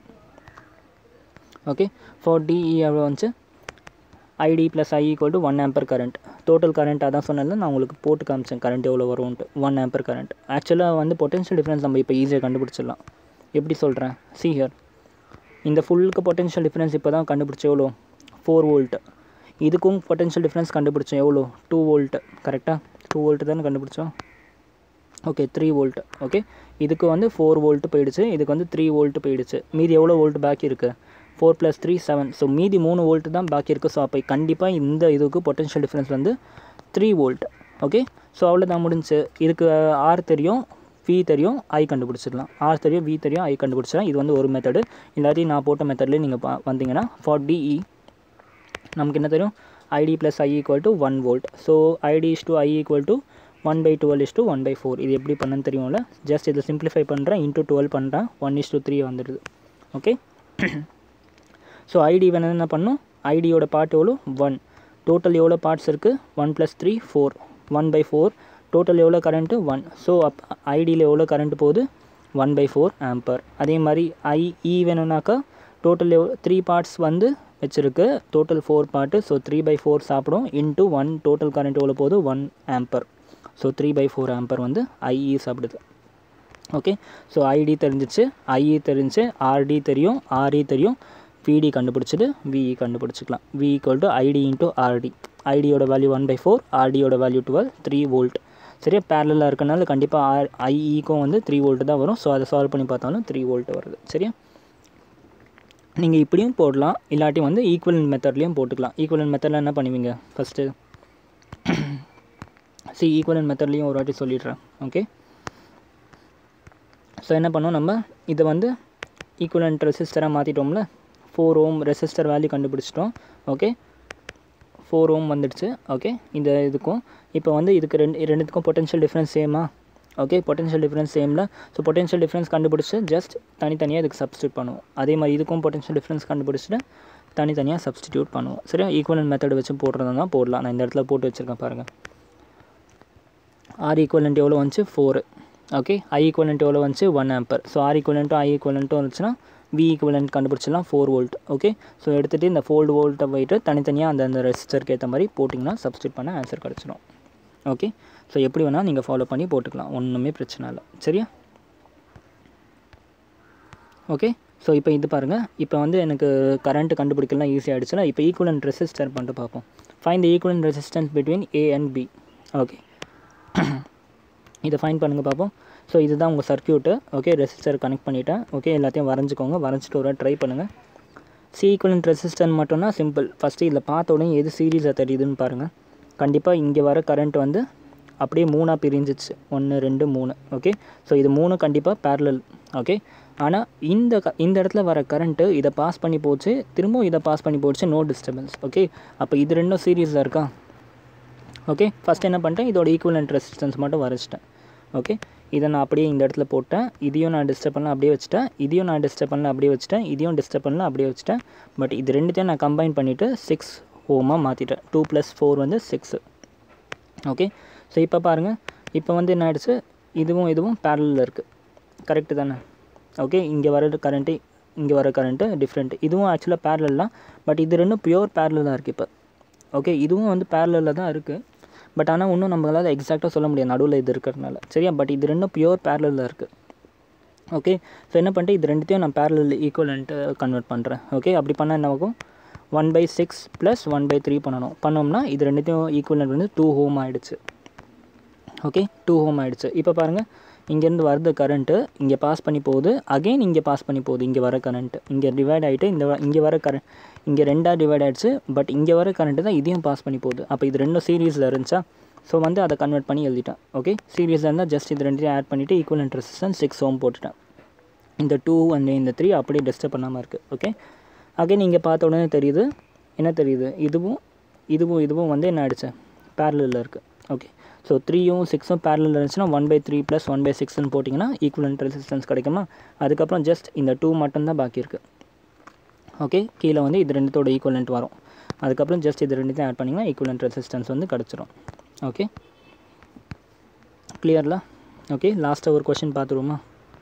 okay for DE எவ்வளோ வந்துச்சு ID plus I equal to one ampere current total current அதான் சொன்னதில்ல நான் உங்களுக்கு போட்டு காமிச்சேன் கரண்ட் எவ்வளோ வரும்ன்ட்டு ஒன் ஆம்பர் கரண்ட் ஆக்சுவலாக வந்து பொட்டன்ஷியல் டிஃப்ரென்ஸ் நம்ம இப்போ ஈஸியாக கண்டுபிடிச்சிடலாம் எப்படி சொல்கிறேன் சி ஹியர் இந்த ஃபுல்லுக்கு பொட்டன்ஷியல் டிஃப்ரென்ஸ் இப்போ தான் கண்டுபிடிச்ச எவ்வளோ ஃபோர் வோல்ட் இதுக்கும் பொட்டன்ஷியல் டிஃப்ரென்ஸ் கண்டுபிடிச்சோம் எவ்வளோ டூ வோல்ட் கரெக்டாக டூ வோல்ட் தானே கண்டுபிடிச்சோம் ஓகே த்ரீ வோல்ட் ஓகே இதுக்கு வந்து ஃபோர் வோல்ட் போயிடுச்சு இதுக்கு வந்து த்ரீ வோல்ட் போயிடுச்சு மீதி எவ்வளோ வோல்ட் பாக்கி இருக்குது four plus three seven so மீதி மூணு வோல்ட் தான் பாக்கி இருக்குது ஸோ அப்போ கண்டிப்பாக இந்த இதுக்கு பொட்டன்ஷியல் டிஃப்ரென்ஸ் வந்து த்ரீ வோல்ட் ஓகே ஸோ அவ்வளோதான் முடிஞ்சு இதுக்கு ஆர் தெரியும் வி தெரியும் ஐ கண்டுபிடிச்சிடலாம் ஆர் தெரியும் வி தெரியும் ஐ கண்டுபிடிச்சிடலாம் இது வந்து ஒரு மெத்தடு இல்லாட்டி நான் போட்ட மெத்தட்லேயே நீங்கள் பா வந்தீங்கன்னா ஃபார் டிஇ நமக்கு என்ன தெரியும் IT plus I equal to one volt so IT is to I equal to one by twelve is to one by four இது எப்படி பண்ணன்னு தெரியும்ல ஜஸ்ட் இதை சிம்பிளிஃபை பண்ணுறேன் இன்ட்டு டுவெல் பண்ணுறேன் ஒன் இஸ் டு த்ரீ வந்துடுது ஓகே ஸோ ஐடி வேணும் என்ன பண்ணும் ஐடியோட பார்ட் எவ்வளோ ஒன் டோட்டல் எவ்வளோ பார்ட்ஸ் இருக்குது one plus three four one by four total எவ்வளோ கரண்ட்டு ஒன் ஸோ அப் ஐடியில் எவ்வளோ கரண்ட் போகுது ஒன் பை ஃபோர் ஆம்பர் அதே மாதிரி ஐஇ வேணும்னாக்கா டோட்டல் எவ்வளோ த்ரீ பார்ட்ஸ் வந்து வச்சுருக்கு total four part so three by four சாப்பிடும் இன்ட்டு ஒன் டோட்டல் கரண்ட் எவ்வளோ போகுது one ampere so three by four ampere வந்து ஐஇ சாப்பிடுது ஓகே ஸோ ஐடி தெரிஞ்சிச்சு ஐஇ தெரிஞ்சு ஆர்டி தெரியும் ஆர்இ தெரியும் விடி கண்டுபிடிச்சிட்டு விஇ கண்டுபிடிச்சிக்கலாம் V equal to IT into RT ஐடியோட வேல்யூ ஒன் பை ஃபோர் ஆர்டியோட வேல்யூ டுவெல் த்ரீ வோல்ட் சரியா பேரலாக இருக்கனால கண்டிப்பாக ஆர் ஐஇக்கும் வந்து த்ரீ வோல்ட் தான் வரும் ஸோ அதை சால்வ் பண்ணி பார்த்தாலும் த்ரீ வோல்ட் வருது சரியா நீங்கள் இப்படியும் போடலாம் இல்லாட்டி வந்து ஈக்குவலன் மெத்தட்லேயும் போட்டுக்கலாம் ஈக்குவலன் மெத்தடில் என்ன பண்ணுவீங்க ஃபஸ்ட்டு சி ஈக்குவலன் மெத்தட்லேயும் ஒரு வாட்டி சொல்லிடுறேன் ஓகே ஸோ என்ன பண்ணோம் நம்ம இதை வந்து ஈக்குவலன்ட் ரெசிஸ்டராக மாற்றிட்டோம்ல ஃபோர் ஓம் ரெசிஸ்டர் வேல்யூ கண்டுபிடிச்சிட்டோம் ஓகே ஃபோர் ஓம் வந்துடுச்சு ஓகே இந்த இதுக்கும் இப்போ வந்து இதுக்கு ரெண்டு ரெண்டுத்துக்கும் பொட்டன்ஷியல் டிஃப்ரென்ஸ் சேமா ஓகே பொட்டன்ஷியல் டிஃப்ரென்ஸ் சேமில் ஸோ பொட்டன்ஷியல் டிஃப்ரென்ஸ் கண்டுபிடிச்சி ஜஸ்ட் தனித்தனியாக இதுக்கு சப்ஸ்டியூட் பண்ணுவோம் அதே மாதிரி இதுக்கும் பொட்டன்ஷியல் டிஃப்ரென்ஸ் கண்டுபிடிச்சிட்டு தனித்தனியாக சப்ஸ்டியூட் பண்ணுவோம் சரியா ஈக்குவலன் மெத்தட் வச்சு போடுறதா தான் போடலாம் நான் இந்த இடத்துல போட்டு வச்சுருக்கேன் பாருங்கள் ஆர் ஈக்குவலண்ட் எவ்வளோ வந்துச்சு ஃபோரு ஓகே ஐ ஈக்குவலண்ட் எவ்வளோ வந்துச்சு ஒன் ஆம்பர் ஸோ ஆர் ஈக்குவலண்ட்டும் ஐ ஈக்குவலண்ட்டும் வந்துச்சுன்னா வி ஈக்குவலண்ட் கண்டுபிடிச்சிடலாம் ஃபோர் வோல்ட் ஓகே ஸோ எடுத்துகிட்டு இந்த ஃபோல்டு வோல்ட்டை போயிட்டு தனித்தனியாக அந்த அந்த ரெசிஸ்டருக்கு ஏற்ற மாதிரி போட்டிங்கன்னா சப்ஸ்டியூட் பண்ண ஆன்சர் கிடச்சிடும் ஓகே ஸோ எப்படி வேணால் நீங்கள் ஃபாலோ பண்ணி போட்டுக்கலாம் ஒன்றுமே பிரச்சனை இல்லை சரியா ஓகே ஸோ இப்போ இது பாருங்கள் இப்போ வந்து எனக்கு கரண்ட் கண்டுபிடிக்கலாம் ஈஸி ஆகிடுச்சுல இப்போ ஈக்குவலன்ட் ரெசிஸ்டர் பண்ணிட்டு பார்ப்போம் find the equivalent resistance between A and B okay இதை ஃபைன் பண்ணுங்கள் பார்ப்போம் ஸோ இதுதான் உங்கள் சர்க்கியூட்டு ஓகே ரெசிஸ்டர் கனெக்ட் பண்ணிவிட்டேன் ஓகே எல்லாத்தையும் வரைஞ்சிக்கோங்க வரைஞ்சிட்டு ஒரு ட்ரை பண்ணுங்கள் சி ஈக்குவலன்ட் ரெசிஸ்டன்ட் மட்டும்னா சிம்பிள் ஃபஸ்ட்டு இதில் பார்த்த உடனே எது சீரீஸாக தெரியுதுன்னு பாருங்கள் கண்டிப்பாக இங்கே வர கரண்ட் வந்து அப்படியே மூணாக பிரிஞ்சிச்சு ஒன்று ரெண்டு மூணு ஓகே ஸோ இது மூணு கண்டிப்பாக பேரலல் ஓகே ஆனால் இந்த க இந்த இடத்துல வர கரண்ட்டு இதை பாஸ் பண்ணி போச்சு திரும்பவும் இதை பாஸ் பண்ணி போச்சு நோ டிஸ்டர்பன்ஸ் ஓகே அப்போ இது ரெண்டும் சீரீஸாக இருக்கா ஓகே ஃபஸ்ட் என்ன பண்ணிட்டேன் இதோட ஈக்குவலன்ட் ரெசிஸ்டன்ஸ் மட்டும் வரைச்சிட்டேன் ஓகே இதை நான் அப்படியே இந்த இடத்துல போட்டேன் இதையும் நான் டிஸ்டர்ப் பண்ணல அப்படியே வச்சுட்டேன் இதையும் நான் டிஸ்டர்ப் பண்ணல அப்படியே வச்சுட்டேன் இதையும் டிஸ்டர்ப் பண்ணல அப்படியே வச்சுட்டேன் பட் இது ரெண்டுத்தையும் நான் கம்பைன் பண்ணிவிட்டு சிக்ஸ் ஓமாக மாற்றிட்டேன் டூ ப்ளஸ் ஃபோர் வந்து சிக்ஸு ஓகே ஸோ இப்போ பாருங்கள் இப்போ வந்து என்ன ஆயிடுச்சு இதுவும் இதுவும் பேரலில் இருக்குது கரெக்டு தானே ஓகே இங்கே வர கரண்ட்டு இங்கே வர கரண்ட்டு டிஃப்ரெண்ட் இதுவும் ஆக்சுவலாக பேரலல் தான் பட் இது ரெண்டும் பியூர் பேரலில் தான் இருக்குது இப்போ ஓகே இதுவும் வந்து பேரலில் தான் இருக்குது பட் ஆனால் இன்னும் நம்மளால் எக்ஸாக்டாக சொல்ல முடியாது நடுவில் இது இருக்கிறதுனால சரியா பட் இது ரெண்டும் பியூர் பேரலில் இருக்குது ஓகே ஸோ என்ன பண்ணிட்டு இது ரெண்டுத்தையும் நான் பேரலில் ஈக்குவலன்ட்டு கன்வெர்ட் பண்ணுறேன் ஓகே அப்படி பண்ணால் என்ன ஆகும் one by six plus one by three பண்ணணும் பண்ணோம்னா இது ரெண்டுத்தையும் ஈக்குவலன்ட் வந்து டூ ஹோம் ஆகிடுச்சு ஓகே டூ ஹோம் ஆகிடுச்சு இப்போ பாருங்கள் இங்கேருந்து வருது கரண்ட்டு இங்கே பாஸ் பண்ணி போகுது அகெயின் இங்கே பாஸ் பண்ணி போகுது இங்கே வர கரண்ட்டு இங்கே டிவைட் ஆகிட்டு இந்த வ- இங்கே வர கரண்ட் இங்கே ரெண்டாக டிவைட் ஆகிடுச்சு பட் இங்கே வர கரண்ட்டு தான் இதையும் பாஸ் பண்ணி போகுது அப்போ இது ரெண்டும் சீரீஸில் இருந்துச்சா ஸோ வந்து அதை கன்வெர்ட் பண்ணி எழுதிட்டேன் ஓகே சீரீஸில் இருந்தால் ஜஸ்ட் இது ரெண்டையும் ஆட் பண்ணிவிட்டு ஈக்குவலன்ட் ரெசிஸ்டன்ஸ் சிக்ஸ் ஹோம் போட்டுட்டேன் இந்த டூ அண்ட் இந்த த்ரீ அப்படியே டிஸ்டர்ப் பண்ணாமல் இருக்குது ஓகே அகைன் நீங்கள் பார்த்த உடனே தெரியுது என்ன தெரியுது இதுவும் இதுவும் இதுவும் வந்து என்ன ஆயிடுச்சு பேரலில் இருக்குது ஓகே ஸோ த்ரீயும் சிக்ஸும் பேரலில் இருந்துச்சுன்னா one by three plus one by சிக்ஸ்னு போட்டிங்கன்னா ஈக்குவலன்ட் ரெசிஸ்டன்ஸ் கிடைக்குமா அதுக்கப்புறம் ஜஸ்ட் இந்த டூ மட்டும்தான் பாக்கி இருக்குது ஓகே கீழே வந்து இது ரெண்டுத்தோட ஈக்குவலன்ட் வரும் அதுக்கப்புறம் ஜஸ்ட் இது ரெண்டுத்தையும் ஆட் பண்ணிங்கன்னா ஈக்குவலன்ட் ரெசிஸ்டன்ஸ் வந்து கிடச்சிரும் ஓகே கிளியர்ல ஓகே லாஸ்ட்டாக ஒரு கொஷின் பார்த்துருவோமா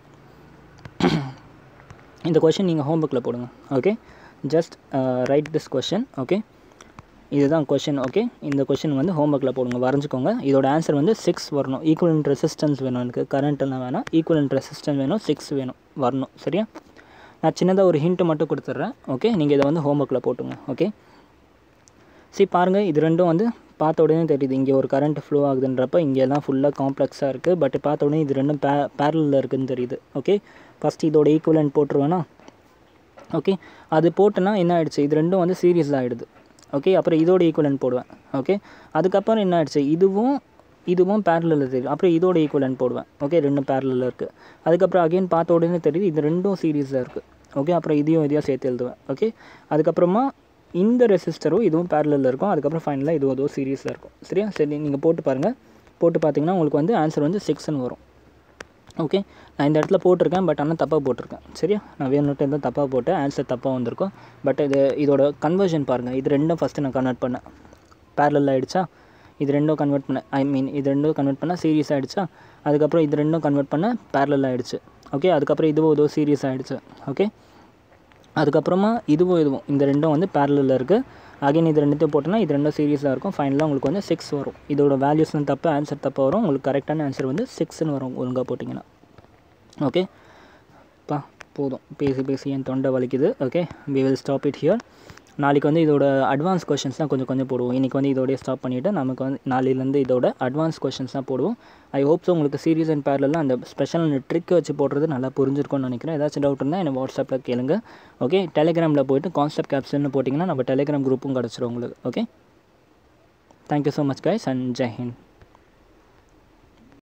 இந்த கொஷின் நீங்கள் ஹோம்ஒர்க்கில் போடுங்க okay just write this question okay இதுதான் கொஷின் ஓகே இந்த கொஷின் வந்து ஹோம்ஒர்க்கில் போடுங்க வரைஞ்சிக்கோங்க இதோட ஆன்சர் வந்து சிக்ஸ் வரணும் ஈக்குவலன்ட் ரெசிஸ்டன்ஸ் வேணும் எனக்கு கரண்ட் எல்லாம் வேணாம் ஈக்குவலன்ட் ரெசிஸ்டன்ஸ் வேணும் சிக்ஸ் வேணும் வரணும் சரியா நான் சின்னதாக ஒரு ஹிண்ட்டு மட்டும் கொடுத்துட்றேன் ஓகே நீங்கள் இதை வந்து ஹோம்ஒர்க்கில் போட்டுங்க ஓகே சரி பாருங்கள் இது ரெண்டும் வந்து பார்த்த உடனே தெரியுது இங்கே ஒரு கரண்ட் ஃப்ளோ ஆகுதுன்றப்ப இங்கே எல்லாம் ஃபுல்லாக காம்ப்ளெக்ஸாக இருக்குது பட் பார்த்த உடனே இது ரெண்டும் பே பேரலில் இருக்குதுன்னு தெரியுது ஓகே ஃபஸ்ட் இதோட ஈக்குவலன்ட் போட்டுருவேனா ஓகே அது போட்டேன்னா என்ன ஆயிடுச்சு இது ரெண்டும் வந்து சீரியஸில் ஆகிடுது ஓகே அப்புறம் இதோட ஈக்குவலன்ட் போடுவேன் ஓகே அதுக்கப்புறம் என்ன ஆயிடுச்சு இதுவும் இதுவும் பேரலில் தெரியும் அப்புறம் இதோட ஈக்குவலன்ட் போடுவேன் ஓகே ரெண்டும் பேரலில் இருக்குது அதுக்கப்புறம் அகைன் பார்த்த உடனே தெரியுது இது ரெண்டும் சீரியஸில் இருக்குது ஓகே அப்புறம் இதையும் இதையும் சேர்த்து எழுதுவேன் ஓகே அதுக்கப்புறமா இந்த ரெசிஸ்டரும் இதுவும் பேரலில் இருக்கும் அதுக்கப்புறம் ஃபைனலாக இது ஏதோ சீரியஸில் இருக்கும் சரியா சரி நீங்கள் போட்டு பாருங்கள் போட்டு பார்த்தீங்கன்னா உங்களுக்கு வந்து ஆன்சர் வந்து சிக்ஸ்னு வரும் ஓகே நான் இந்த இடத்துல போட்டிருக்கேன் பட் ஆனால் தப்பாக போட்டிருக்கேன் சரியா நான் வேணுட்டு இருந்தால் தப்பாக போட்டேன் ஆன்சர் தப்பாக வந்திருக்கும் பட் இது இதோட கன்வர்ஷன் பாருங்கள் இது ரெண்டும் ஃபஸ்ட்டு நான் கன்வெர்ட் பண்ணேன் பேரலில் ஆகிடுச்சா இது ரெண்டும் கன்வெர்ட் பண்ணேன் ஐ மீன் இது ரெண்டும் கன்வெர்ட் பண்ணால் சீரியஸ் ஆகிடுச்சா அதுக்கப்புறம் இது ரெண்டும் கன்வெர்ட் பண்ண பேரலில் ஆகிடுச்சு ஓகே அதுக்கப்புறம் இதுவும் ஏதோ சீரியஸ் ஆகிடுச்சு ஓகே அதுக்கப்புறமா இதுவும் இதுவும் இந்த ரெண்டும் வந்து பேரலில் இருக்குது அகைன் இது ரெண்டுத்தையும் போட்டோன்னா இது ரெண்டும் சீரியஸாக இருக்கும் ஃபைனலாக உங்களுக்கு வந்து சிக்ஸ் வரும் இதோட வேல்யூஸ்லாம் தப்பு ஆன்சர் தப்பு வரும் உங்களுக்கு கரெக்டான ஆன்சர் வந்து சிக்ஸ்னு வரும் ஒழுங்காக போட்டிங்கன்னா ஓகே பா போதும் பேசி பேசி என் தொண்டை வலிக்குது okay we will stop it here நாளைக்கு வந்து இதோட அட்வான்ஸ் கொஷின்ஸ்லாம் கொஞ்சம் கொஞ்சம் போடுவோம் இன்றைக்கி வந்து இதோடய ஸ்டாப் பண்ணிவிட்டு நமக்கு வந்து நாளையிலேருந்து இதோட அட்வான்ஸ் கொஷின்ஸ்லாம் போடுவோம் ஐ ஹோப் ஸோ உங்களுக்கு சீரியஸ் அண்ட் பேரலாம் அந்த ஸ்பெஷல் ட்ரிக் வச்சு போடுறது நல்லா புரிஞ்சிருக்கும்னு நினைக்கிறேன் ஏதாச்சும் டவுட் இருந்தால் என்ன வாட்ஸ்அப்பில் கேளுங்க ஓகே டெலிகிராமில் போயிட்டு கான்செப்ட் கேப்ஷன் போட்டிங்கன்னா நம்ம டெலிகிராம் குரூப்பும் கிடச்சிரும் உங்களுக்கு okay thank you so much guys and Jai Hind